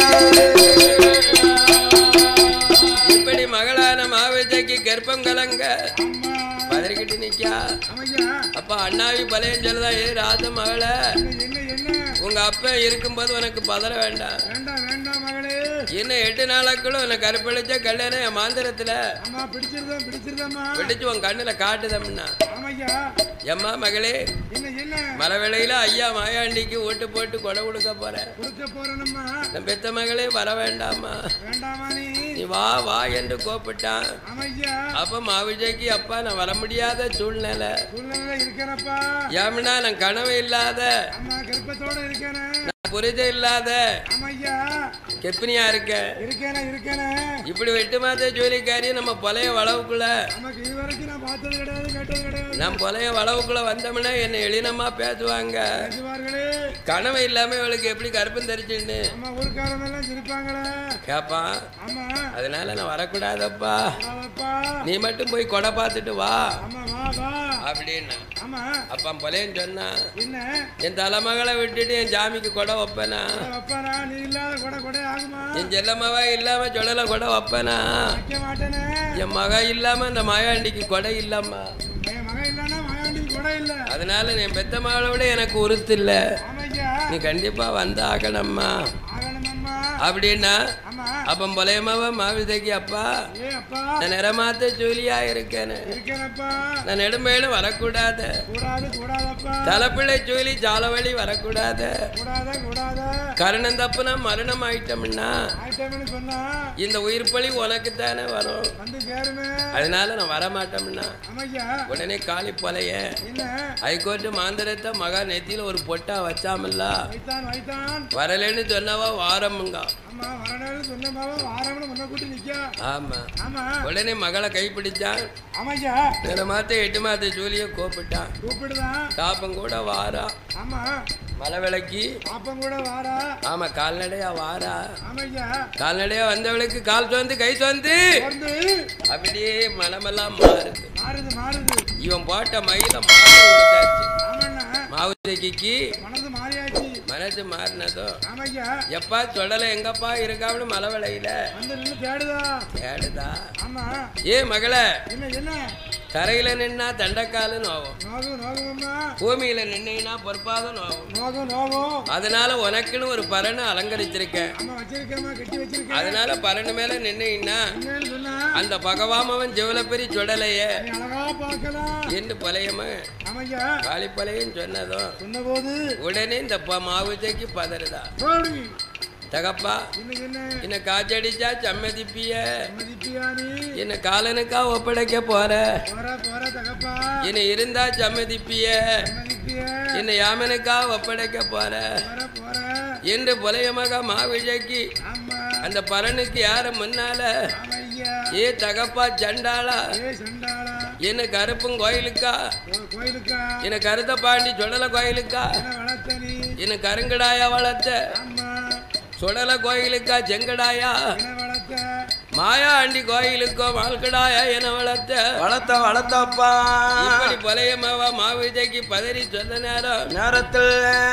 Speaker 1: இப்படி மகளான மாவிஜைக்கு கர்ப்பம் கலங்க பதறிக்கிட்டு நிக்கா
Speaker 3: அமையா
Speaker 1: அப்பா அண்ணாவி பழையன் சொல்லுதா ஏ ராஜ மகள
Speaker 3: என்ன என்ன
Speaker 1: உங்க அப்பா இருக்கும்போது உனக்கு பதற வேண்டாம்
Speaker 3: வேண்டாம் வேண்டாம் மகளே
Speaker 1: இன்னும் எட்டு நாளைக்குள்ள உன்னை கருப்பளிச்ச கல்யாணம் என் மாந்திரத்துல
Speaker 3: அம்மா பிடிச்சிருந்தோம் பிடிச்சிருந்தம்மா
Speaker 1: வெடிச்சு உன் கண்ணுல காட்டுதம்னா
Speaker 3: ஆமையா
Speaker 1: எம்மா மகளே
Speaker 3: என்ன என்ன
Speaker 1: மழை வேளையில ஐயா மாயாண்டிக்கு ஓட்டு போட்டு கொடை கொடுக்க போறேன்
Speaker 3: கொடுக்க போறேனம்மா
Speaker 1: என் பெத்த மகளே வர வேண்டாமா
Speaker 3: வேண்டாமா நீ
Speaker 1: நீ வா வா என்று கூப்பிட்டான்
Speaker 3: அமையா
Speaker 1: அப்ப மாவிஜய்க்கு அப்பா நான் வர முடியாத சூழ்நிலை
Speaker 3: சூழ்நிலை இருக்கேனப்பா
Speaker 1: ஏம்னா நான் கனவு இல்லாத
Speaker 3: அம்மா கர்ப்பத்தோட இருக்கேனே
Speaker 1: நான் புரிதல் இல்லாத
Speaker 3: அமையா
Speaker 1: கெப்பினியா இருக்கேன்
Speaker 3: இருக்கேனே இருக்கேனே
Speaker 1: இப்படி வெட்டு மாத்த ஜோலிக்காரி நம்ம பொலைய வளவுக்குள்ள
Speaker 3: நமக்கு இது வரைக்கும் நான் பார்த்தது கிடையாது கேட்டது கிடையாது
Speaker 1: நம் பொலைய வளவுக்குள்ள வந்தோம்னா என்னை எளினமா பேசுவாங்க
Speaker 3: பேசுவார்களே
Speaker 1: கனவு இல்லாம இவளுக்கு எப்படி கருப்பம் தெரிச்சுன்னு
Speaker 3: அம்மா ஊருக்காரங்க எல்லாம் சிரிப்பாங்களே
Speaker 1: கேப்பான்
Speaker 3: ஆமா
Speaker 1: அதனால நான் வரக்கூடாதப்பா
Speaker 3: அப்பா
Speaker 1: நீ மட்டும் போய் கொடை பார்த்துட்டு வா
Speaker 3: ஆமா வா வா
Speaker 1: அப்படின்னா
Speaker 3: ஆமா
Speaker 1: அப்பா பொலையன்னு சொன்னா
Speaker 3: என்ன
Speaker 1: என் தலைமகளை விட்டுட்டு என் ஜாமிக்கு கொடை வைப்பேனா
Speaker 3: அப்பாடா நீ இல்லாத கொடை கொடை ஆகுமா
Speaker 1: என் செல்லம்மாவா இல்லாம சொல்லல கொடை வைப்பேனா
Speaker 3: வைக்க மாட்டேனே
Speaker 1: என் மக இல்லாம இந்த மாயாண்டிக்கு கொடை இல்லாமா
Speaker 3: என் மகன் இல்லைன்னா மகாண்டி கொடை இல்லை
Speaker 1: அதனால என் பெத்த மகளை விட எனக்கு உறுத்து இல்ல
Speaker 3: ஆமையா
Speaker 1: நீ கண்டிப்பா வந்து ஆகணும்மா
Speaker 3: ஆகணுமம்மா
Speaker 1: அப்படின்னா
Speaker 3: ஆமா
Speaker 1: அப்ப பொலையமாவா மாவிதைக்கு அப்பா
Speaker 3: ஏ அப்பா
Speaker 1: நான் நிறமாத்த ஜூலியா இருக்கேன்னு
Speaker 3: இருக்கேனப்பா
Speaker 1: நான் நெடும்பேலும் வரக்கூடாது
Speaker 3: கூடாது கூடாதப்பா
Speaker 1: தலைப்பிள்ளை ஜூலி ஜாலவழி வரக்கூடாது
Speaker 3: கூடாத கூடாத
Speaker 1: கரணம் தப்புனா மரணம் ஆயிட்டோம்னா
Speaker 3: ஆயிட்டம்னு சொன்னா
Speaker 1: இந்த உயிர் பழி உனக்கு தானே வரும்
Speaker 3: வந்து சேருமே
Speaker 1: அதனால நான் வரமாட்டோம்னா
Speaker 3: ஆமையா
Speaker 1: உடனே காளி பொலைய
Speaker 3: என்ன
Speaker 1: ஹைகோர்ட்டு மாந்திரத்தை மகா நெத்தியில ஒரு பொட்டா வச்சாமல்ல
Speaker 3: வைத்தான் வைத்தான்
Speaker 1: வரலைன்னு சொன்னவா வாரமுங்க
Speaker 3: ஆமா வரணும் சொன்னமாவா வாரம்னு முன்ன கூட்டி நிக்கா
Speaker 1: ஆமா
Speaker 3: ஆமா
Speaker 1: உடனே மகளை கைப்பிடிச்சான்
Speaker 3: ஆமையா
Speaker 1: சில மாத்த எட்டு மாத்த ஜூலிய கூப்பிட்டான்
Speaker 3: கூப்பிடுதான்
Speaker 1: காப்பம் கூட வாரா
Speaker 3: ஆமா
Speaker 1: மலை விளக்கி
Speaker 3: பாப்பம் கூட வாரா
Speaker 1: ஆமா கால்நடையா வாரா
Speaker 3: ஆமையா
Speaker 1: கால்நடையா வந்தவளுக்கு கால் சோந்து கை சோந்து
Speaker 3: வந்து
Speaker 1: அப்படியே மனமெல்லாம் மாறுது
Speaker 3: மாறுது மாறுது
Speaker 1: இவன் போட்ட மயில மாறு கொடுத்தாச்சு
Speaker 3: ஆமாண்ணா
Speaker 1: மாவுதைக்கு
Speaker 3: மனது மாறியாச்சு
Speaker 1: மனசு மாறினதும்
Speaker 3: ஆமையா
Speaker 1: எப்பா சொல்லல எங்கப்பா இருக்கான்னு மலை விளையில
Speaker 3: வந்து நின்று தேடுதா
Speaker 1: கேடுதா
Speaker 3: ஆமா
Speaker 1: ஏ மகளே
Speaker 3: என்ன என்ன
Speaker 1: தரையில நின்னா தண்டக்காலு நோவும்
Speaker 3: நோகும் நோகுமம்மா
Speaker 1: பூமியில நின்னா பொறுப்பாத நோவும்
Speaker 3: நோகும் நோகும்
Speaker 1: அதனால உனக்குன்னு ஒரு பரனை அலங்கரிச்சிருக்கேன்
Speaker 3: ஆமா வச்சிருக்கேம்மா கட்டி வச்சிருக்கேன்
Speaker 1: அதனால பரனு மேல நின்னா
Speaker 3: என்னன்னு சொன்னா
Speaker 1: அந்த பகவாமவன் ஜெவலப்பெரி சுடலையே
Speaker 3: நீ அழகா பார்க்கலாம்
Speaker 1: என்று பழையம
Speaker 3: ஆமையா
Speaker 1: காளிப்பழையன்னு சொன்னதும்
Speaker 3: சொன்னபோது
Speaker 1: உடனே இந்த ப- மாவுதைக்கு பதறுதா
Speaker 3: போடி
Speaker 1: தகப்பா
Speaker 3: என்ன என்ன
Speaker 1: என்ன காய்ச்சடிச்சா சம்மதிப்பிய
Speaker 3: மதிப்பியா நீ
Speaker 1: என்ன காலனுக்கா ஒப்படைக்க போற
Speaker 3: போற போற தகப்பா
Speaker 1: என்ன இருந்தா சம்மதிப்பிய
Speaker 3: மதிப்பிய
Speaker 1: என்ன யாமனுக்கா ஒப்படைக்க போற
Speaker 3: போற போற
Speaker 1: என்று புலையமக மாவிஜைக்கு
Speaker 3: ஆமா
Speaker 1: அந்த பரனுக்கு யார முன்னால
Speaker 3: ஆமையா
Speaker 1: ஏ தகப்பா சண்டாளா
Speaker 3: ஏ சண்டாளா
Speaker 1: என்ன கருப்பும் கோயிலுக்கா
Speaker 3: கோ- கோயிலுக்கா
Speaker 1: என்ன கருத்த பாண்டி சுடல கோயிலுக்கா
Speaker 3: என்ன வளர்த்த நீ
Speaker 1: என்ன கருங்கடாயா வளர்த்த
Speaker 3: ஆமா
Speaker 1: சுடல கோயிலுக்கா செங்கடாயா
Speaker 3: என்ன வளர்த்த
Speaker 1: மாயாண்டி கோயிலுக்கோ வாழ்க்கடாயா என வளர்த்த
Speaker 2: வளர்த்த வளர்த்தப்பா
Speaker 1: இப்படி புலையமாவா மாவிதைக்கு பதறி சொன்ன நேரம்
Speaker 2: நேரத்தில்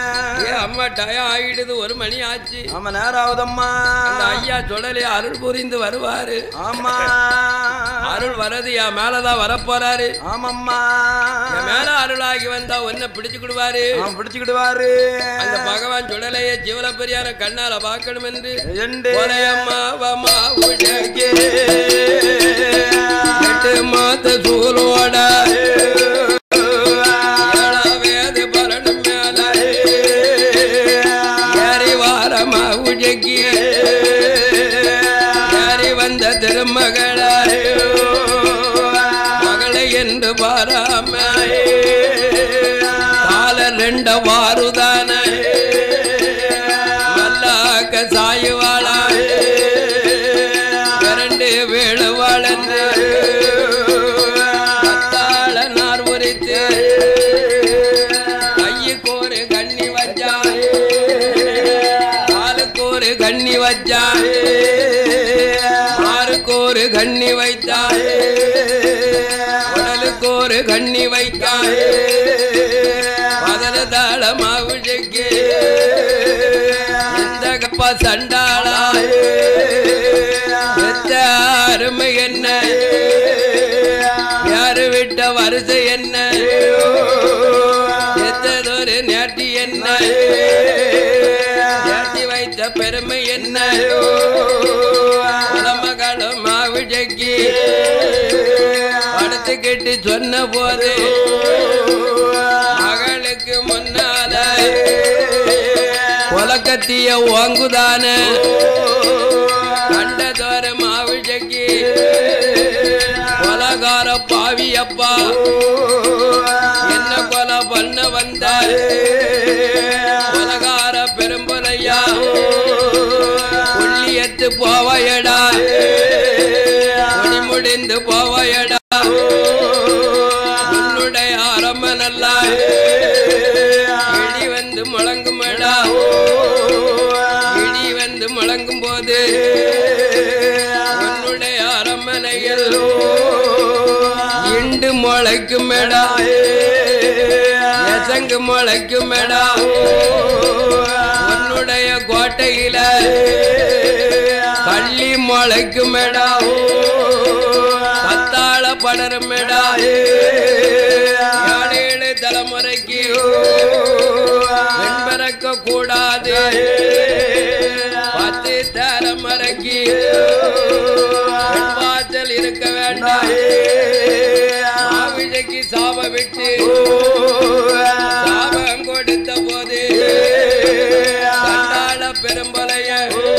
Speaker 1: ஏ அம்மா டயம் ஆயிடுது ஒரு மணி ஆச்சு
Speaker 2: ஆமா நேரம் ஆகுதம்மா
Speaker 1: அந்த ஐயா சுடலே அருள் புரிந்து வருவாரு
Speaker 2: ஆமா
Speaker 1: அருள் வரது என் மேலதான் வரப்போறாரு
Speaker 2: ஆமாம்மா
Speaker 1: என் மேல அருளாகி வந்தா உன்னை பிடிச்சுக்கிடுவாரு
Speaker 2: அவன் பிடிச்சுக்கிடுவாரு
Speaker 1: அந்த பகவான் சுடலைய ஜீவனப்பெரியான கண்ணால பார்க்கணும் என்று
Speaker 2: எண்டு
Speaker 1: புலையம்மாவமா உடகே எட்டு மாத்த சூலோட ஏழாவது பரணம் மேல ஏறி வாரமா உஜக்கி ஏறி வந்த திருமகள மகளை என்று பாராம கால ரெண்ட வாருதான மல்லாக்க சாயுவாளா இரண்டு வேளுவாளன்று கத்தாள நார் உரித்து வச்சான் மாருக்கு ஒரு கண்ணி வைத்தான் உடலுக்கு ஒரு கண்ணி வைத்தான் பதனதாள மாவுஜைக்கு இந்த கப்பா சண்டாளா பெத்த அருமை என்ன யாரு விட்ட வரிசை என்ன எத்ததொரு நேட்டி என்ன நேட்டி வைத்த பெருமை என்ன மகளும் மாவிஜைக்கு படுத்துக்கிட்டு சொன்ன போது மகளுக்கு முன்னால கொலக்கத்திய ஓங்குதான கண்டதோர மாவிஜைக்கு கொலகார பாவி அப்பா என்ன கொலை பண்ண வந்தார் கொலகார பெரும்பலையா புள்ளியத்து போவையடா முடி முடிந்து போவையடா உன்னுடைய அரமனல்லா இடி வந்து முழங்குமடா இடி வந்து முழங்கும் போது உன்னுடைய அரமனையில் இண்டு முளைக்குமேடா எசங்கு முளைக்குமேடா உன்னுடைய கோட்டையில கள்ளி முளைக்குமேடா கத்தாழ படருமேடா ஏழு தலைமுறைக்கு வெண்பறக்க கூடாது பத்து தலைமுறைக்கு வாசல் இருக்க வேண்டாம் மாவிழைக்கு சாப விட்டு சாபம் கொடுத்த போது கண்டாள பெரும்பலைய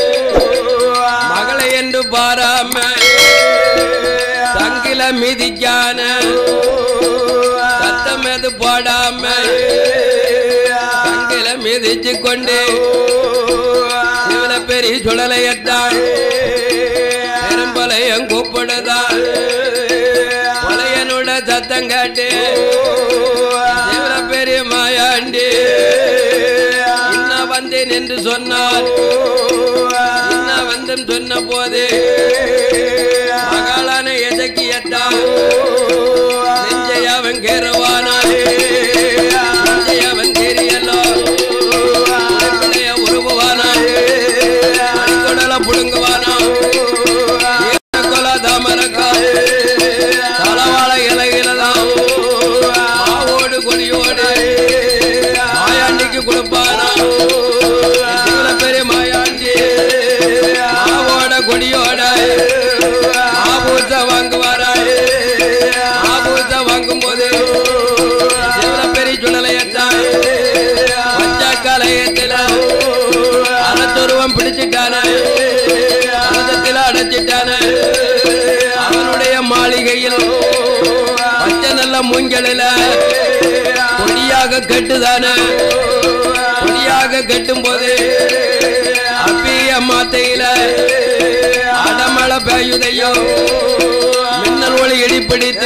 Speaker 1: மகளை என்று பாராம தங்கில மிதிக்கான சத்தம் எது போடாம தங்கில மிதிச்சு கொண்டு இவள பெரிய சுழலையத்தான் பெரும்பலையம் கூப்பிடுதான் பழையனோட சத்தம் கேட்டு இவள பெரிய மாயாண்டி இன்ன வந்தேன் என்று சொன்னார் இன்ன வந்தேன் சொன்ன போது மகாளான எதக்கியத்தா நெஞ்சை அவன் கேறுவானா நெஞ்சை அவன் தெரியலோ பிள்ளைய உருவுவானா அடிக்கொடல புடுங்குவானா கொல தாமரக்கா தலவாழ இலையிலதான் மாவோடு கொடியோடு மாயாண்டிக்கு கொடுப்பானா இவ்வளவு பெரிய மாயாண்டி மாவோட கொடியோட மாபூச வாங்குவாரா மாபூச வாங்கும் போது இவ்வளவு பெரிய சுழலையத்தான் பச்சை கலையத்தில அறத்துருவம் பிடிச்சிட்டான அரசத்தில் அடைச்சிட்டான அவனுடைய மாளிகையில் பச்சை நல்ல மூங்கலில கொடியாக கட்டுதான கொடியாக கட்டும் போது அப்பிய மாத்தையில அடமழை பெய்யுதையோ மின்னல் ஒளி இடிப்பிடித்து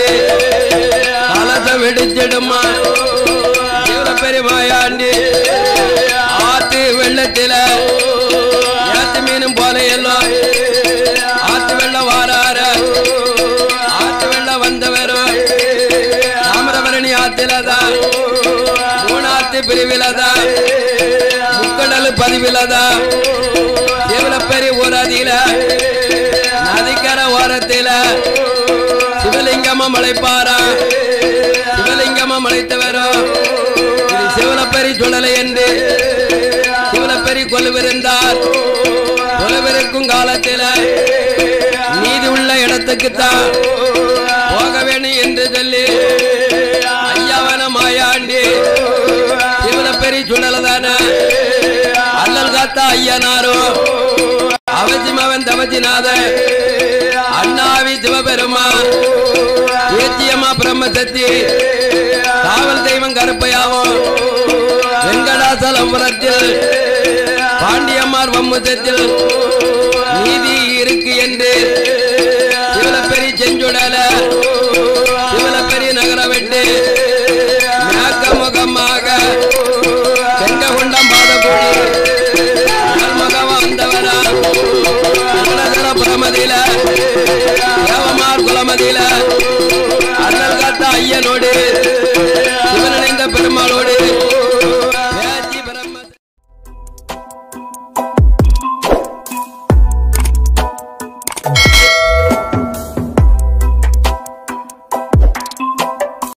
Speaker 1: கலசம் வெடிச்சிடுமா இவ்வளவு பெரிய மாயாண்டி ஆத்து வெள்ளத்தில ஏத்து மீனும் போல எல்லாம் ஆத்து வெள்ளம் வாரார ஆத்து வெள்ளம் வந்தவரும் தாமிரபரணி ஆத்திலதான் மூணாத்து பிரிவிலதான் முக்கடல் பதிவிலதான் இவ்வளவு பெரிய ஊராதியில நதிக்கர ஓரத்தில சிவலிங்கமா மலைப்பாரா சிவலிங்கமா மலைத்தவரும் சிவலப்பெரி சுழலை என்று சிவலப்பெரி கொலுவிருந்தார் கொலுவிருக்கும் காலத்தில நீதி உள்ள இடத்துக்குத்தான் போக வேணும் என்று சொல்லி ஐயாவன மாயாண்டி சிவலப்பெரி சுழலதான அல்லல் காத்தா ஐயனாரும் அவசிமவன் தவசிநாத அண்ணாவி சிவபெருமா ஏத்தியம்மா பிரம்மசக்தி காவல் தெய்வம் கருப்பையாவும் வெங்கடாசலபுரத்தில் பாண்டியம்மார் வம்முசத்தில் நீதி இருக்கு என்று சிவலப்பெரி செஞ்சுடல